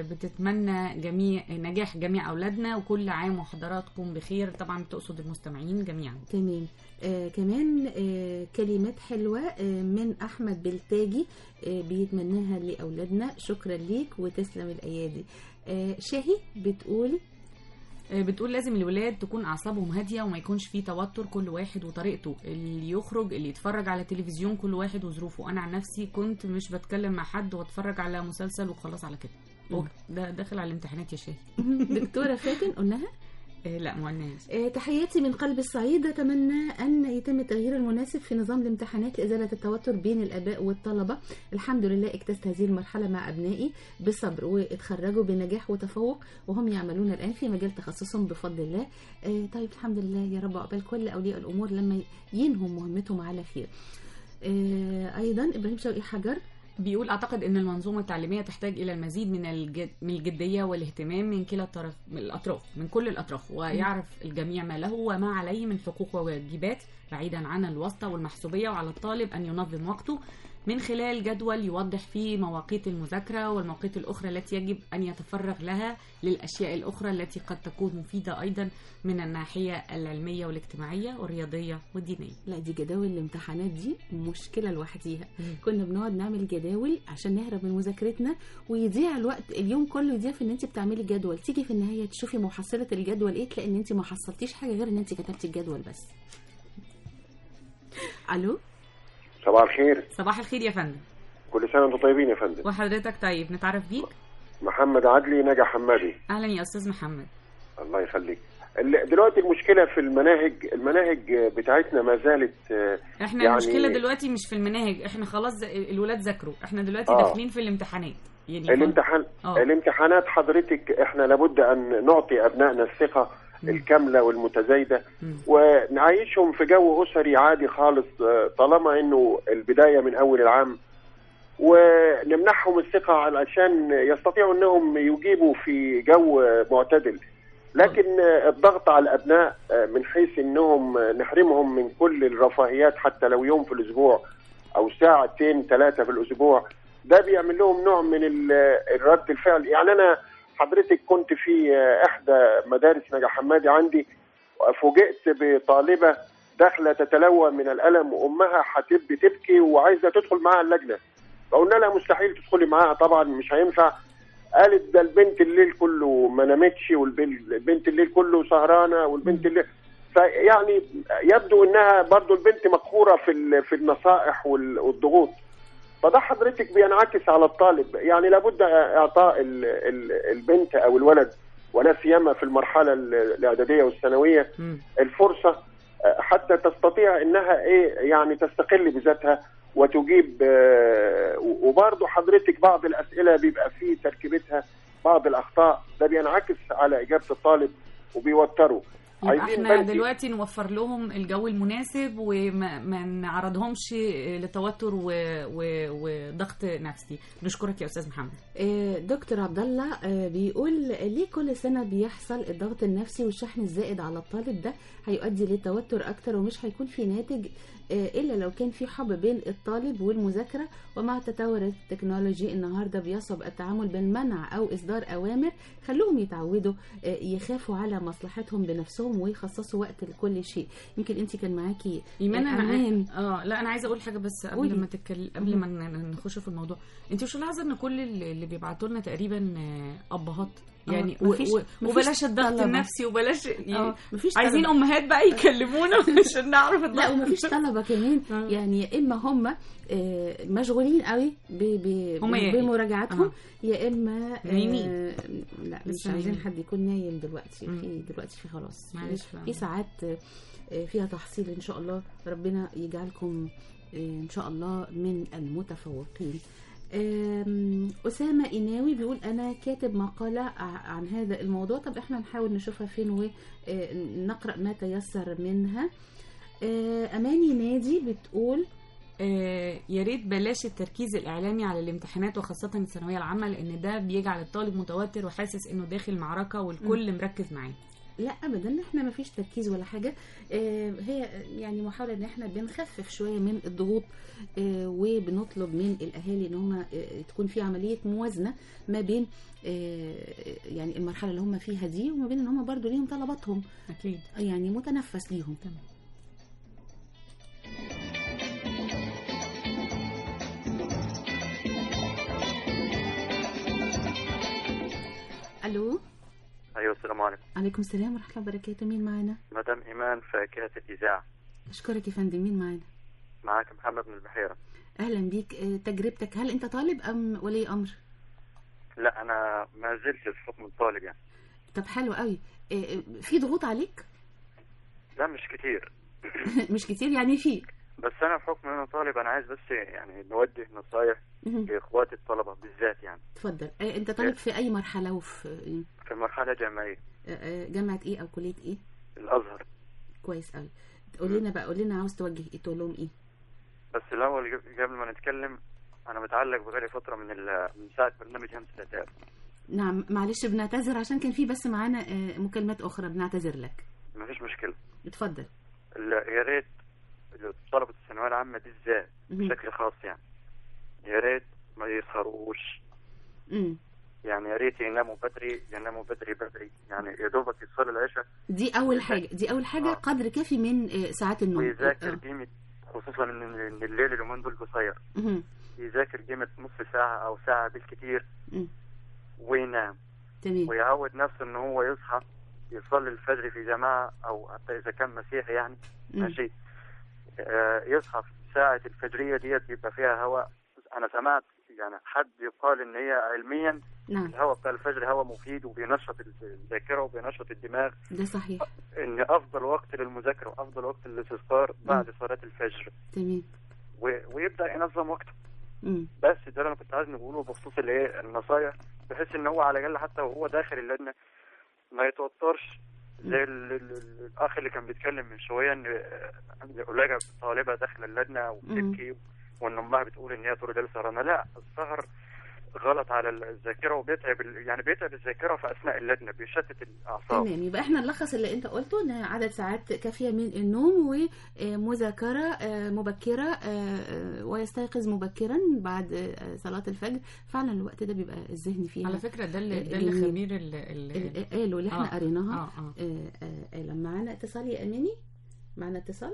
وبتتمنى جميع نجاح جميع اولادنا وكل عام وحضراتكم بخير طبعا تقصد المستمعين جميعا تمام آه كمان آه كلمات حلوة آه من أحمد بلتاجي آه بيتمناها لأولادنا شكرا ليك وتسلم الأيادي آه شاهي بتقول آه، بتقول لازم الولاد تكون اعصابهم هاديه وما يكونش فيه توتر كل واحد وطريقته اللي يخرج اللي يتفرج على تلفزيون كل واحد وظروفه انا عن نفسي كنت مش بتكلم مع حد واتفرج على مسلسل وخلاص على كده أوه، ده داخل على الامتحانات يا شاهي دكتورة فاتن قلناها آه، لا ما قلناش آه، تحياتي من قلب الصعيد أتمنى أن يتم التغيير المناسب في نظام الامتحانات لإزالة التوتر بين الآباء والطلبة الحمد لله اجتزت هذه المرحلة مع أبنائي بصبر واتخرجوا بنجاح وتفوق وهم يعملون الآن في مجال تخصصهم بفضل الله آه، طيب الحمد لله يا رب عقبال كل أولياء الأمور لما ينهوا مهمتهم على خير آه، أيضا إبراهيم شوقي حجر بيقول اعتقد ان المنظومه التعليميه تحتاج الى المزيد من الجد من الجديه والاهتمام من كلا الطرف من الاطراف من كل الاطراف ويعرف الجميع ما له وما عليه من حقوق وواجبات بعيدا عن الواسطه والمحسوبيه وعلى الطالب ان ينظم وقته من خلال جدول يوضح فيه مواقيت المذاكره والمواقيت الاخرى التي يجب ان يتفرغ لها للاشياء الاخرى التي قد تكون مفيده ايضا من الناحيه العلميه والاجتماعيه والرياضيه والدينيه لا دي جداول الامتحانات دي مشكلة لوحديها كنا بنقعد نعمل جداول عشان نهرب من مذاكرتنا ويضيع الوقت اليوم كله يضيع في ان انت بتعملي جدول تيجي في النهاية تشوفي محصلة الجدول ايه تلاقي ان انت ما حصلتيش حاجة غير ان انت كتبتي الجدول بس الو صباح الخير صباح الخير يا فندم كل سنه وانتم طيبين يا فندم وحضرتك طيب نتعرف بيك محمد عدلي نجا حمادي اهلا يا استاذ محمد الله يخليك ال- دلوقتي المشكله في المناهج المناهج بتاعتنا ما زالت آه، احنا يعني المشكله دلوقتي مش في المناهج احنا خلاص ز- الولاد ذاكروا احنا دلوقتي آه. داخلين في الامتحانات يعني الامتحان آه. الامتحانات حضرتك احنا لابد ان نعطي ابنائنا الثقه الكامله والمتزايده ونعيشهم في جو اسري عادي خالص آه، طالما انه البدايه من اول العام ونمنحهم الثقه علشان يستطيعوا انهم يجيبوا في جو معتدل لكن آه، الضغط على الابناء آه، من حيث انهم آه، نحرمهم من كل الرفاهيات حتى لو يوم في الاسبوع او ساعتين ثلاثه في الاسبوع ده بيعمل لهم نوع من ال- الرد الفعل يعني انا حضرتك كنت في آه، احدى مدارس نجا حمادي عندي فوجئت بطالبه داخله تتلوى من الالم وامها هتبدي تبكي وعايزه تدخل معاها اللجنه فقلنا لها مستحيل تدخلي معاها طبعا مش هينفع قالت ده البنت الليل كله ما نامتش والبنت الليل كله سهرانه والبنت الليل فيعني يبدو انها برضو البنت مقهوره في ال- في النصائح وال- والضغوط فده حضرتك بينعكس على الطالب يعني لابد اعطاء ال- ال- البنت او الولد ولا سيما في المرحله ال- الاعداديه والثانويه الفرصه آه، حتى تستطيع انها ايه يعني تستقل بذاتها وتجيب آه، وبرضه حضرتك بعض الاسئله بيبقى في تركيبتها بعض الاخطاء ده بينعكس على اجابه الطالب وبيوتره يبقى عايزين احنا بنك دلوقتي نوفر لهم الجو المناسب وما ما نعرضهمش لتوتر و... و... وضغط نفسي نشكرك يا استاذ محمد آه، دكتور عبد الله آه، بيقول ليه كل سنه بيحصل الضغط النفسي والشحن الزائد على الطالب ده هيؤدي للتوتر اكتر ومش هيكون في ناتج آه، الا لو كان في حب بين الطالب والمذاكره ومع تطور التكنولوجي النهارده بيصعب التعامل بالمنع او اصدار اوامر خلوهم يتعودوا آه، يخافوا على مصلحتهم بنفسهم ويخصصوا وقت لكل شيء يمكن انت كان معاكي ايمان انا امان اه لا انا عايزه اقول حاجه بس قولي. قبل ما تتكلم قبل ما ن- نخش في الموضوع انت مش ملاحظه ان كل اللي اللي بيبعتوا لنا تقريبا آه، ابهات يعني آه، و- مفيش- و- مفيش وبلاش الضغط طلبة. النفسي وبلاش اه مفيش عايزين طلبة. امهات بقى يكلمونا عشان نعرف الضغط لا ومفيش طلبه كمان يعني يا اما هم آه، مشغولين قوي ب- ب- هم يا- بمراجعاتهم آه. يا اما آه، نايمين. لا مش لسه عايزين نايمين. حد يكون نايم دلوقتي في دلوقتي في خلاص معلش في- بقى. في ساعات آه، فيها تحصيل ان شاء الله ربنا يجعلكم آه، ان شاء الله من المتفوقين آم، أسامة إناوي بيقول أنا كاتب مقالة ع- عن هذا الموضوع طب إحنا نحاول نشوفها فين ونقرأ ما تيسر منها آه، أماني نادي بتقول آه، يا ريت بلاش التركيز الاعلامي على الامتحانات وخاصه الثانويه العامه لان ده بيجعل الطالب متوتر وحاسس انه داخل معركه والكل مركز معاه لا ابدا احنا ما فيش تركيز ولا حاجه آه، هي يعني محاوله ان احنا بنخفف شويه من الضغوط آه، وبنطلب من الاهالي ان هم آه، تكون في عمليه موازنه ما بين آه، يعني المرحله اللي هم فيها دي وما بين ان هم برضو ليهم طلباتهم اكيد يعني متنفس ليهم الو ايوه السلام عليكم عليكم السلام ورحمه الله وبركاته مين معانا مدام ايمان فاكهه الاذاعه اشكرك يا فندم مين معانا معاك محمد من البحيره اهلا بيك آه، تجربتك هل انت طالب ام ولي امر لا انا ما زلت في حكم الطالب يعني طب حلو قوي آه، آه، في ضغوط عليك لا مش كتير مش كتير يعني في بس انا بحكم ان انا طالب انا عايز بس يعني نوجه نصايح مهم. لاخواتي الطلبه بالذات يعني اتفضل آه، انت طالب في اي مرحله وفي في مرحله جامعيه آه، آه، جامعه ايه او كليه ايه الازهر كويس قوي قول لنا بقى قول لنا عاوز توجه ايه تقول لهم ايه بس الاول جب- قبل ما نتكلم انا متعلق بقالي فتره من ال- من ساعه برنامج همس العتاب نعم معلش بنعتذر عشان كان في بس معانا آه، مكالمات اخرى بنعتذر لك ما فيش مشكله اتفضل ال- يا ريت طلبه الثانويه العامه دي بالذات مهم. بشكل خاص يعني يا ريت ما يسهروش امم يعني يا ريت يناموا بدري يناموا بدري بدري يعني يا دوبك يصلي العشاء دي اول حاجه دي اول حاجه قدر كافي من آه، ساعات النوم ويذاكر آه. قيمة خصوصا ان إن الليل اليومين دول قصير مهم. يذاكر قيمة نص ساعة او ساعة بالكتير مم. وينام تمام ويعود نفسه ان هو يصحى يصلي الفجر في جماعة او حتى اذا كان مسيحي يعني مم. ماشي آه، يصحى في ساعة الفجرية ديت بيبقى فيها هواء انا سمعت يعني حد يقال ان هي علميا نعم الهواء بتاع الفجر هواء مفيد وبينشط الذاكرة وبينشط الدماغ ده صحيح ان افضل وقت للمذاكره وافضل وقت للاستذكار بعد صلاه الفجر تمام و- ويبدا ينظم وقته مم. بس ده اللي انا كنت عايز نقوله بخصوص الايه النصايح بحيث ان هو على الاقل حتى وهو داخل اللجنه ما يتوترش زي ال- ال- ال- الاخ اللي كان بيتكلم من شويه ان آه، لقى طالبه داخل اللجنه وبتبكي وان امها بتقول ان هي طول الليل سهرانه لا السهر غلط على الذاكره وبيتعب ال- يعني بيتعب الذاكره في اثناء اللجنه بيشتت الاعصاب تمام يبقى احنا نلخص اللي انت قلته ان عدد ساعات كافيه من النوم ومذاكره آه، مبكره آه، آه، ويستيقظ مبكرا بعد آه، صلاه الفجر فعلا الوقت ده بيبقى الذهن فيه على فكره ده اللي ده اللي جميل. خبير ال- ال- ال- قالوا اللي احنا آه، قريناها آه، آه. آه، آه، قال معانا اتصال يا اماني معانا اتصال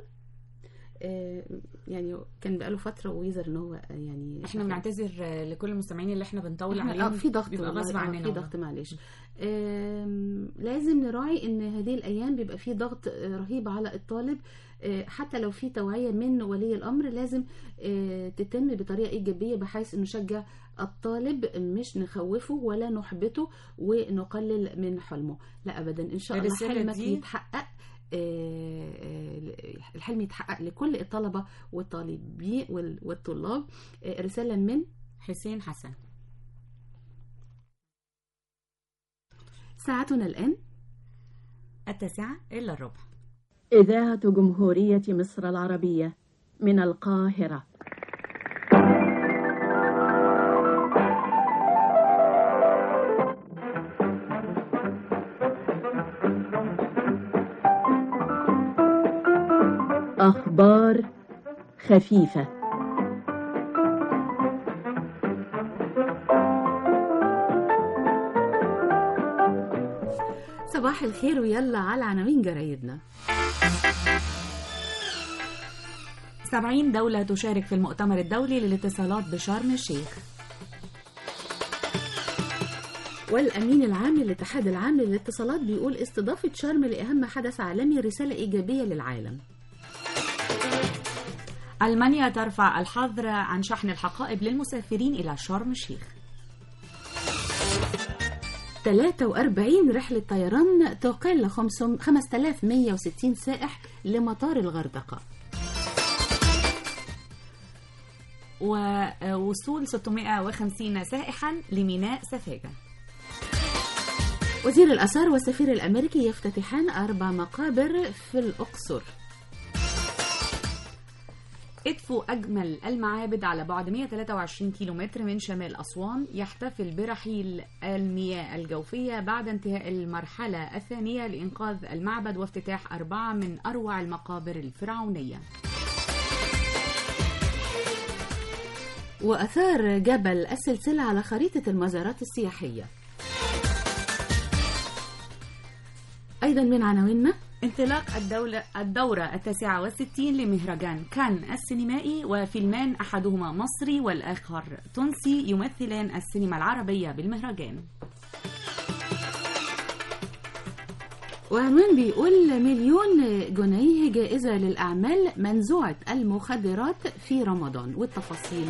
آه، يعني كان بقاله فتره ويظهر ان هو آه، يعني احنا بنعتذر آه، لكل المستمعين اللي احنا بنطول إحنا- عليهم اه في ضغط بيبقى والله، غصب آه، عننا في ضغط معلش آم، لازم نراعي ان هذه الايام بيبقى في ضغط آه، رهيب على الطالب آه، حتى لو في توعيه من ولي الامر لازم آه، تتم بطريقه ايجابيه بحيث ان نشجع الطالب مش نخوفه ولا نحبطه ونقلل من حلمه لا ابدا ان شاء الله الرسالة حلمك دي- يتحقق آه، آه، الحلم يتحقق لكل الطلبه والطالبين وال- والطلاب آه، رساله من حسين حسن ساعتنا الآن التاسعة إلا الربع إذاعة جمهورية مصر العربية من القاهرة أخبار خفيفة صباح الخير ويلا على عناوين جرايدنا 70 دولة تشارك في المؤتمر الدولي للاتصالات بشرم الشيخ والأمين العام للاتحاد العام للاتصالات بيقول استضافة شرم لأهم حدث عالمي رسالة إيجابية للعالم ألمانيا ترفع الحظر عن شحن الحقائب للمسافرين إلى شرم الشيخ 43 رحلة طيران تقل 5160 سائح لمطار الغردقة ووصول 650 سائحا لميناء سفاجة وزير الآثار والسفير الأمريكي يفتتحان أربع مقابر في الأقصر إدفو أجمل المعابد على بعد 123 كيلومتر من شمال أسوان يحتفل برحيل المياه الجوفية بعد انتهاء المرحلة الثانية لإنقاذ المعبد وافتتاح أربعة من أروع المقابر الفرعونية وأثار جبل السلسلة على خريطة المزارات السياحية أيضا من عناويننا انطلاق الدولة الدورة التاسعة والستين لمهرجان كان السينمائي وفيلمان أحدهما مصري والآخر تونسي يمثلان السينما العربية بالمهرجان وعنوان بيقول مليون جنيه جائزة للأعمال منزوعة المخدرات في رمضان والتفاصيل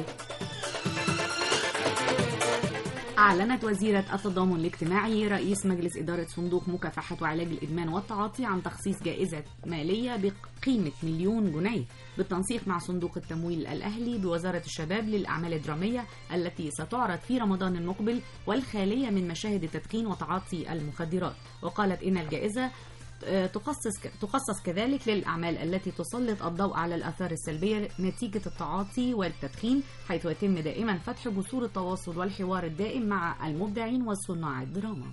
أعلنت وزيرة التضامن الاجتماعي رئيس مجلس إدارة صندوق مكافحة وعلاج الإدمان والتعاطي عن تخصيص جائزة مالية بقيمة مليون جنيه بالتنسيق مع صندوق التمويل الأهلي بوزارة الشباب للأعمال الدرامية التي ستعرض في رمضان المقبل والخالية من مشاهد التدخين وتعاطي المخدرات وقالت إن الجائزة تخصص تخصص كذلك للأعمال التي تسلط الضوء على الآثار السلبية نتيجة التعاطي والتدخين حيث يتم دائما فتح جسور التواصل والحوار الدائم مع المبدعين وصناع الدراما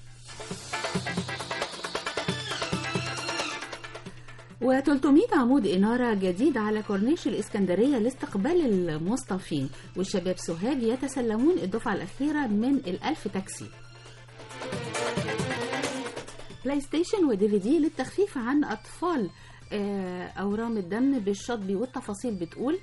و300 عمود إنارة جديد على كورنيش الإسكندرية لاستقبال المصطفين والشباب سوهاج يتسلمون الدفعة الأخيرة من الألف تاكسي بلاي ستيشن ودي في دي للتخفيف عن أطفال آه، أورام الدم بالشطبي والتفاصيل بتقول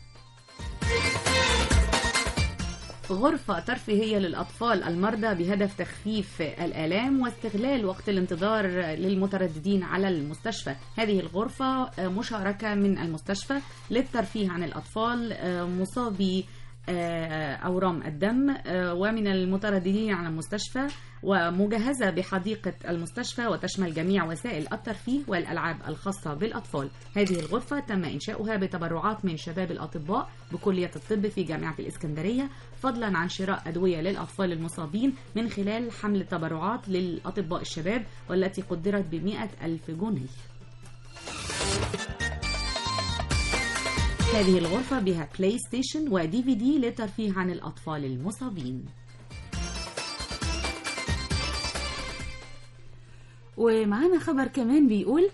غرفة ترفيهية للأطفال المرضى بهدف تخفيف الآلام واستغلال وقت الانتظار للمترددين على المستشفى هذه الغرفة مشاركة من المستشفى للترفيه عن الأطفال مصابي أورام الدم ومن المترددين على المستشفى ومجهزة بحديقة المستشفى وتشمل جميع وسائل الترفيه والألعاب الخاصة بالأطفال هذه الغرفة تم إنشاؤها بتبرعات من شباب الأطباء بكلية الطب في جامعة الإسكندرية فضلا عن شراء أدوية للأطفال المصابين من خلال حمل تبرعات للأطباء الشباب والتي قدرت بمئة ألف جنيه هذه الغرفة بها بلاي ستيشن ودي في دي للترفيه عن الأطفال المصابين ومعانا خبر كمان بيقول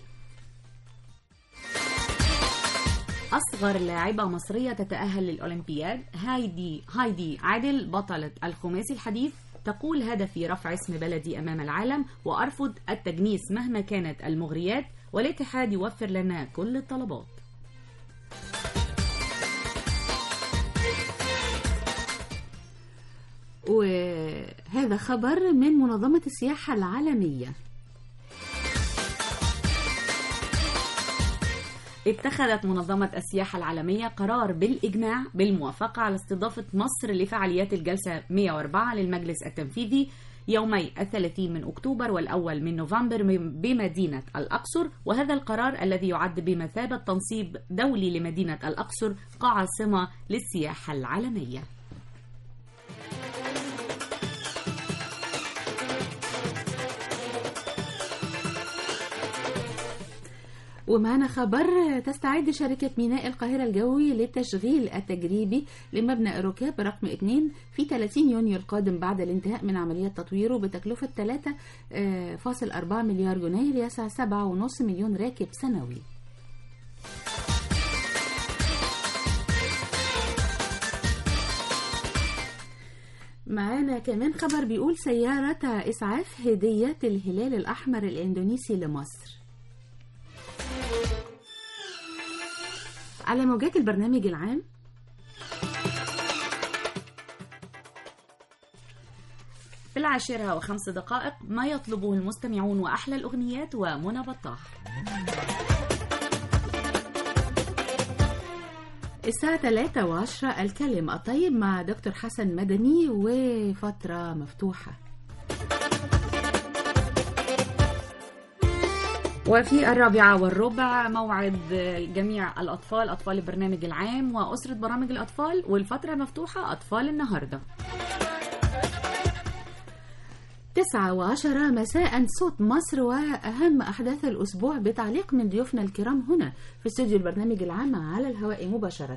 أصغر لاعبة مصرية تتأهل للأولمبياد هايدي هايدي عادل بطلة الخماسي الحديث تقول هدفي رفع اسم بلدي أمام العالم وأرفض التجنيس مهما كانت المغريات والاتحاد يوفر لنا كل الطلبات وهذا خبر من منظمة السياحة العالمية اتخذت منظمة السياحة العالمية قرار بالإجماع بالموافقة على استضافة مصر لفعاليات الجلسة 104 للمجلس التنفيذي يومي الثلاثين من أكتوبر والأول من نوفمبر بمدينة الأقصر وهذا القرار الذي يعد بمثابة تنصيب دولي لمدينة الأقصر كعاصمة للسياحة العالمية ومعنا خبر تستعد شركة ميناء القاهرة الجوي للتشغيل التجريبي لمبنى ركاب رقم 2 في 30 يونيو القادم بعد الانتهاء من عملية تطويره بتكلفة 3.4 مليار جنيه ليسع 7.5 مليون راكب سنوي معانا كمان خبر بيقول سيارة إسعاف هدية الهلال الأحمر الإندونيسي لمصر على موجات البرنامج العام في العاشرة وخمس دقائق ما يطلبه المستمعون وأحلى الأغنيات ومنى بطاح الساعة 3 وعشرة الكلم الطيب مع دكتور حسن مدني وفترة مفتوحة وفي الرابعة والربع موعد جميع الأطفال أطفال البرنامج العام وأسرة برامج الأطفال والفترة مفتوحة أطفال النهاردة تسعة وعشرة مساء صوت مصر وأهم أحداث الأسبوع بتعليق من ضيوفنا الكرام هنا في استوديو البرنامج العام على الهواء مباشرة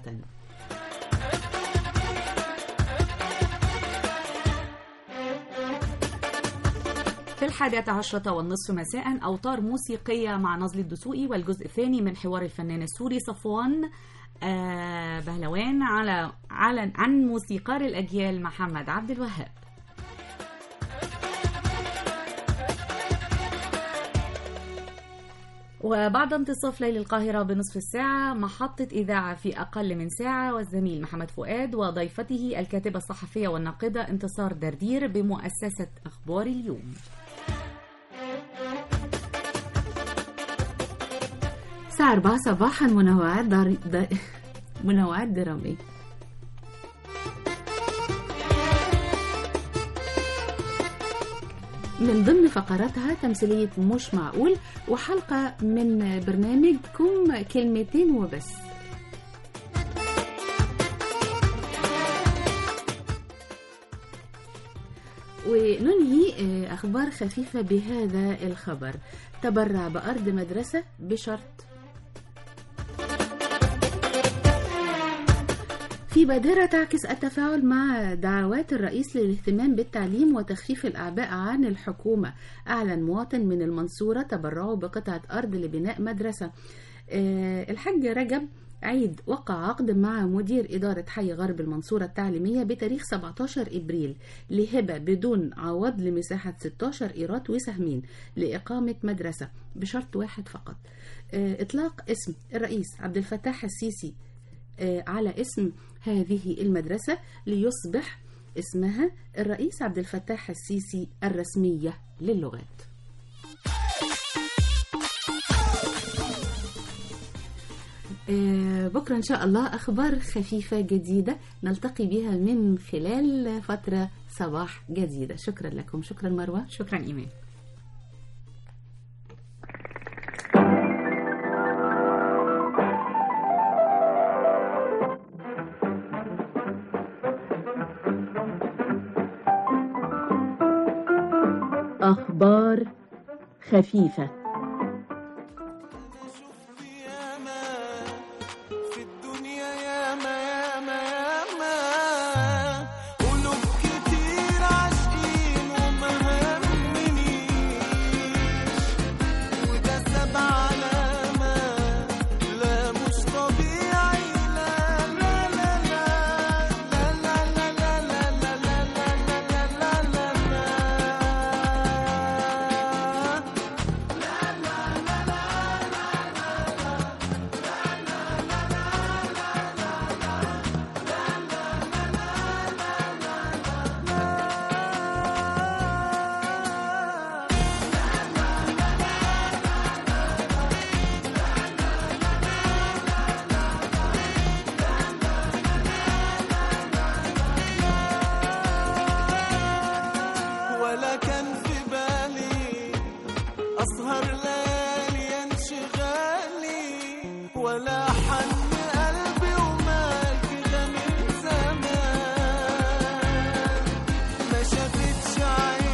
في الحادية عشرة والنصف مساء أوتار موسيقية مع نزل الدسوقي والجزء الثاني من حوار الفنان السوري صفوان آه بهلوان على على عن موسيقار الأجيال محمد عبد الوهاب وبعد انتصاف ليل القاهرة بنصف الساعة محطة إذاعة في أقل من ساعة والزميل محمد فؤاد وضيفته الكاتبة الصحفية والناقدة انتصار دردير بمؤسسة أخبار اليوم الساعة 4 صباحا منوعات دار... دا... منوعات درامية من ضمن فقراتها تمثيلية مش معقول وحلقة من برنامجكم كلمتين وبس وننهي آه، أخبار خفيفة بهذا الخبر تبرع بأرض مدرسة بشرط في بادرة تعكس التفاعل مع دعوات الرئيس للاهتمام بالتعليم وتخفيف الأعباء عن الحكومة أعلن مواطن من المنصورة تبرعه بقطعة أرض لبناء مدرسة آه، الحاج رجب عيد وقع عقد مع مدير إدارة حي غرب المنصورة التعليمية بتاريخ 17 إبريل لهبة بدون عوض لمساحة 16 إيرات وسهمين لإقامة مدرسة بشرط واحد فقط آه، إطلاق اسم الرئيس عبد الفتاح السيسي آه، على اسم هذه المدرسة ليصبح اسمها الرئيس عبد الفتاح السيسي الرسمية للغات آه، بكرة إن شاء الله أخبار خفيفة جديدة نلتقي بها من خلال فترة صباح جديدة شكرا لكم شكرا مروة شكرا إيمان أخبار خفيفة قلوب كتير عاشقين وما همنيش وده سبع علامات لا مش طبيعي لا لا لا لا لا لا لا لا لا لا لا لا لا لا ولا كان في بالي أسهر ليالي انشغالي ولا حن قلبي وما كده من زمان ما شافتش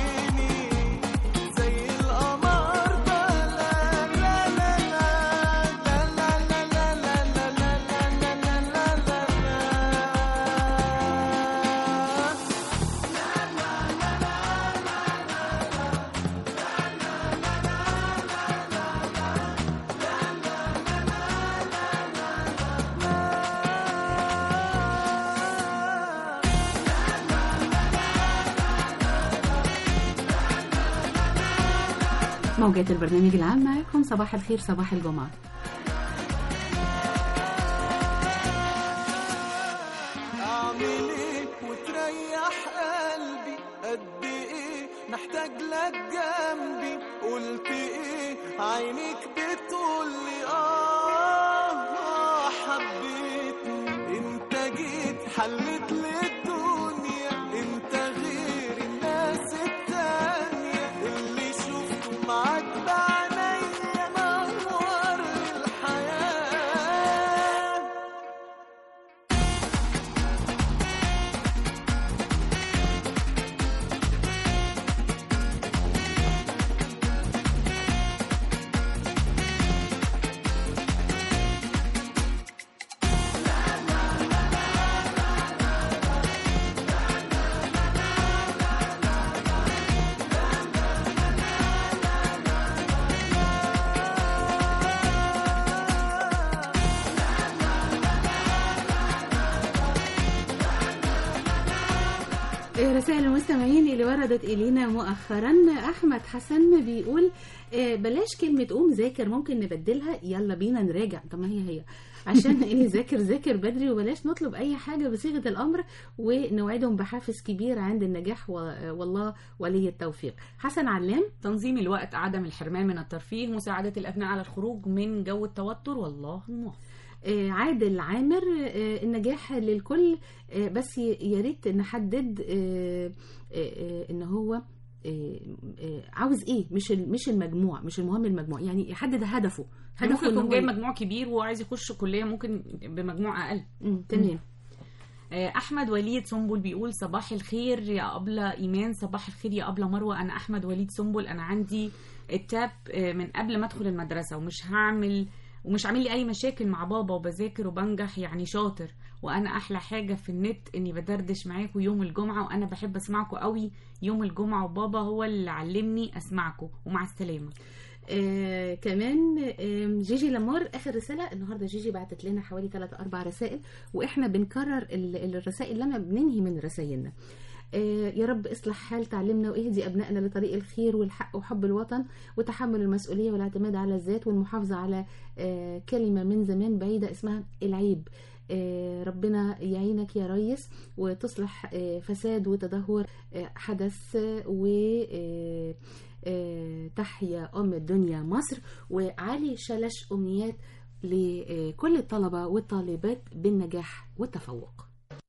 عيني زي القمر ده لا لا لا لا موجات البرنامج العام معكم صباح الخير صباح الجمعة اعمل ايه وتريح قلبي قد ايه محتاج لك جنبي قلت ايه عينيك بتقول لي اه آه، حبيتني انت جيت حلت لي الدنيا انت غير الناس التانية اللي شفته معاك بعينيا نور الحياة رسائل المستمعين اللي وردت إلينا مؤخرا أحمد حسن بيقول آه، بلاش كلمة قوم ذاكر ممكن نبدلها يلا بينا نراجع طب ما هي هي عشان اللي ذاكر ذاكر بدري وبلاش نطلب أي حاجة بصيغة الأمر ونوعدهم بحافز كبير عند النجاح و- والله ولي التوفيق حسن علام تنظيم الوقت عدم الحرمان من الترفيه مساعدة الأبناء على الخروج من جو التوتر والله الموفق آه، عادل عامر آه، النجاح للكل آه، بس ي- يا ريت نحدد آه، آه، آه، ان هو آه، آه، عاوز ايه مش ال- مش المجموع مش المهم المجموع يعني يحدد هدفه ممكن إن يكون هو جايب ي- مجموع كبير وعايز يخش كلية ممكن بمجموع أقل مم، تمام آه، أحمد وليد سنبل بيقول صباح الخير يا أبلة إيمان صباح الخير يا أبلة مروة أنا أحمد وليد سنبل أنا عندي التاب آه، من قبل ما أدخل المدرسة ومش هعمل ومش عامل لي أي مشاكل مع بابا وبذاكر وبنجح يعني شاطر وأنا أحلى حاجة في النت إني بدردش معاكم يوم الجمعة وأنا بحب أسمعكم قوي يوم الجمعة وبابا هو اللي علمني أسمعكم ومع السلامة آه كمان آه جيجي لامار اخر رساله النهارده جيجي بعتت لنا حوالي 3 4 رسائل واحنا بنكرر ال- الرسائل لما بننهي من رسائلنا آه يا رب اصلح حال تعلمنا واهدي ابنائنا لطريق الخير والحق وحب الوطن وتحمل المسؤوليه والاعتماد على الذات والمحافظه على آه كلمه من زمان بعيده اسمها العيب آه، ربنا يعينك يا ريس وتصلح آه، فساد وتدهور آه، حدث آه، و آه، آه، تحيا أم الدنيا مصر وعلي شلش أمنيات لكل الطلبة والطالبات بالنجاح والتفوق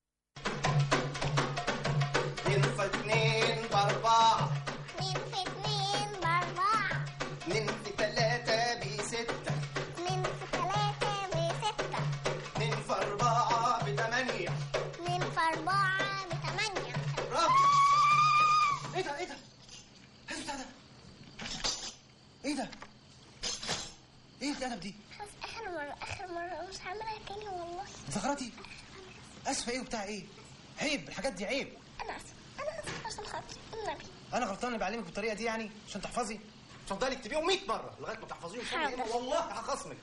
اتنين في اتنين بأربعة اتنين في اتنين بأربعة اتنين في تلاتة بستة اتنين في تلاتة بستة اتنين في أربعة بتمانية اتنين في أربعة بتمانية برافو ايه ده ايه ده؟ ايه البتاع ده؟ ايه ده؟ ايه الأدب دي؟ خلاص آخر مرة آخر مرة مش هعملها تاني والله زغرتي اسفه ايه وبتاع ايه؟ عيب الحاجات دي عيب أنا آسفة أنا آسفة عشان خاطري النبي انا غلطان اللي بعلمك بالطريقه دي يعني عشان تحفظي اتفضلي اكتبيهم 100 مره لغايه ما تحفظيهم ثانية حاضر. هنا والله هخصمك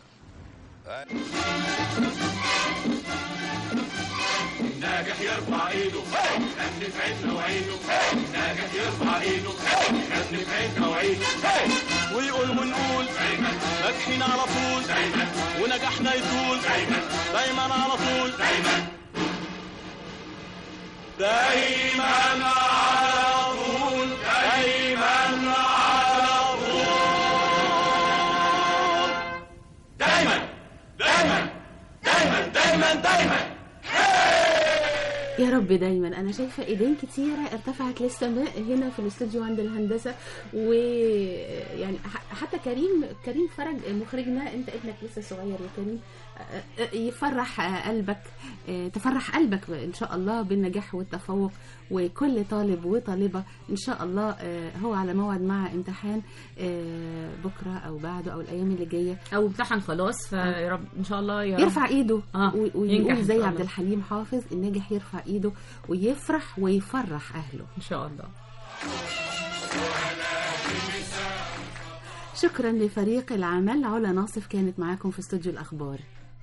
ناجح يرفع ايده خلي في عيننا وعينه ناجح يرفع ايده خلي في عيننا وعينه ويقول ونقول دايما ناجحين على طول دايما ونجاحنا يطول دايما دايما على طول دايما دايما على طول دايما على طول دايما دايما دايما دايما دايما يا رب دايما انا شايفه ايدين كتيره ارتفعت للسماء هنا في الاستوديو عند الهندسه ويعني ح- حتى كريم كريم فرج مخرجنا انت ابنك لسه صغير يا كريم آه، آه، يفرح آه، قلبك آه، تفرح قلبك ان شاء الله بالنجاح والتفوق وكل طالب وطالبه ان شاء الله آه، هو على موعد مع امتحان آه، بكره او بعده او الايام اللي جايه او امتحن خلاص فيا رب ان شاء الله يا رب يرفع ايده آه، و- ينجح ويقول إن زي شاء عبد الله. الحليم حافظ الناجح يرفع ايده ويفرح ويفرح اهله ان شاء الله شكرا لفريق العمل علا ناصف كانت معاكم في استوديو الاخبار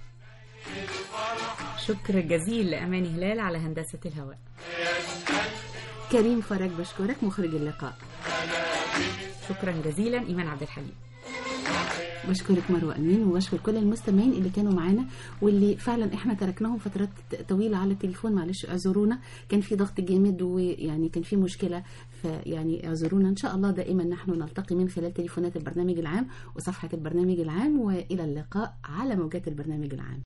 شكر جزيل لأماني هلال على هندسة الهواء كريم فرج بشكرك مخرج اللقاء أنا شكرا جزيلا ايمان عبد الحليم بشكرك مروه امين وبشكر كل المستمعين اللي كانوا معانا واللي فعلا احنا تركناهم فترات طويله على التليفون معلش اعذرونا كان في ضغط جامد ويعني كان في مشكله فيعني اعذرونا ان شاء الله دائما نحن نلتقي من خلال تليفونات البرنامج العام وصفحه البرنامج العام والى اللقاء على موجات البرنامج العام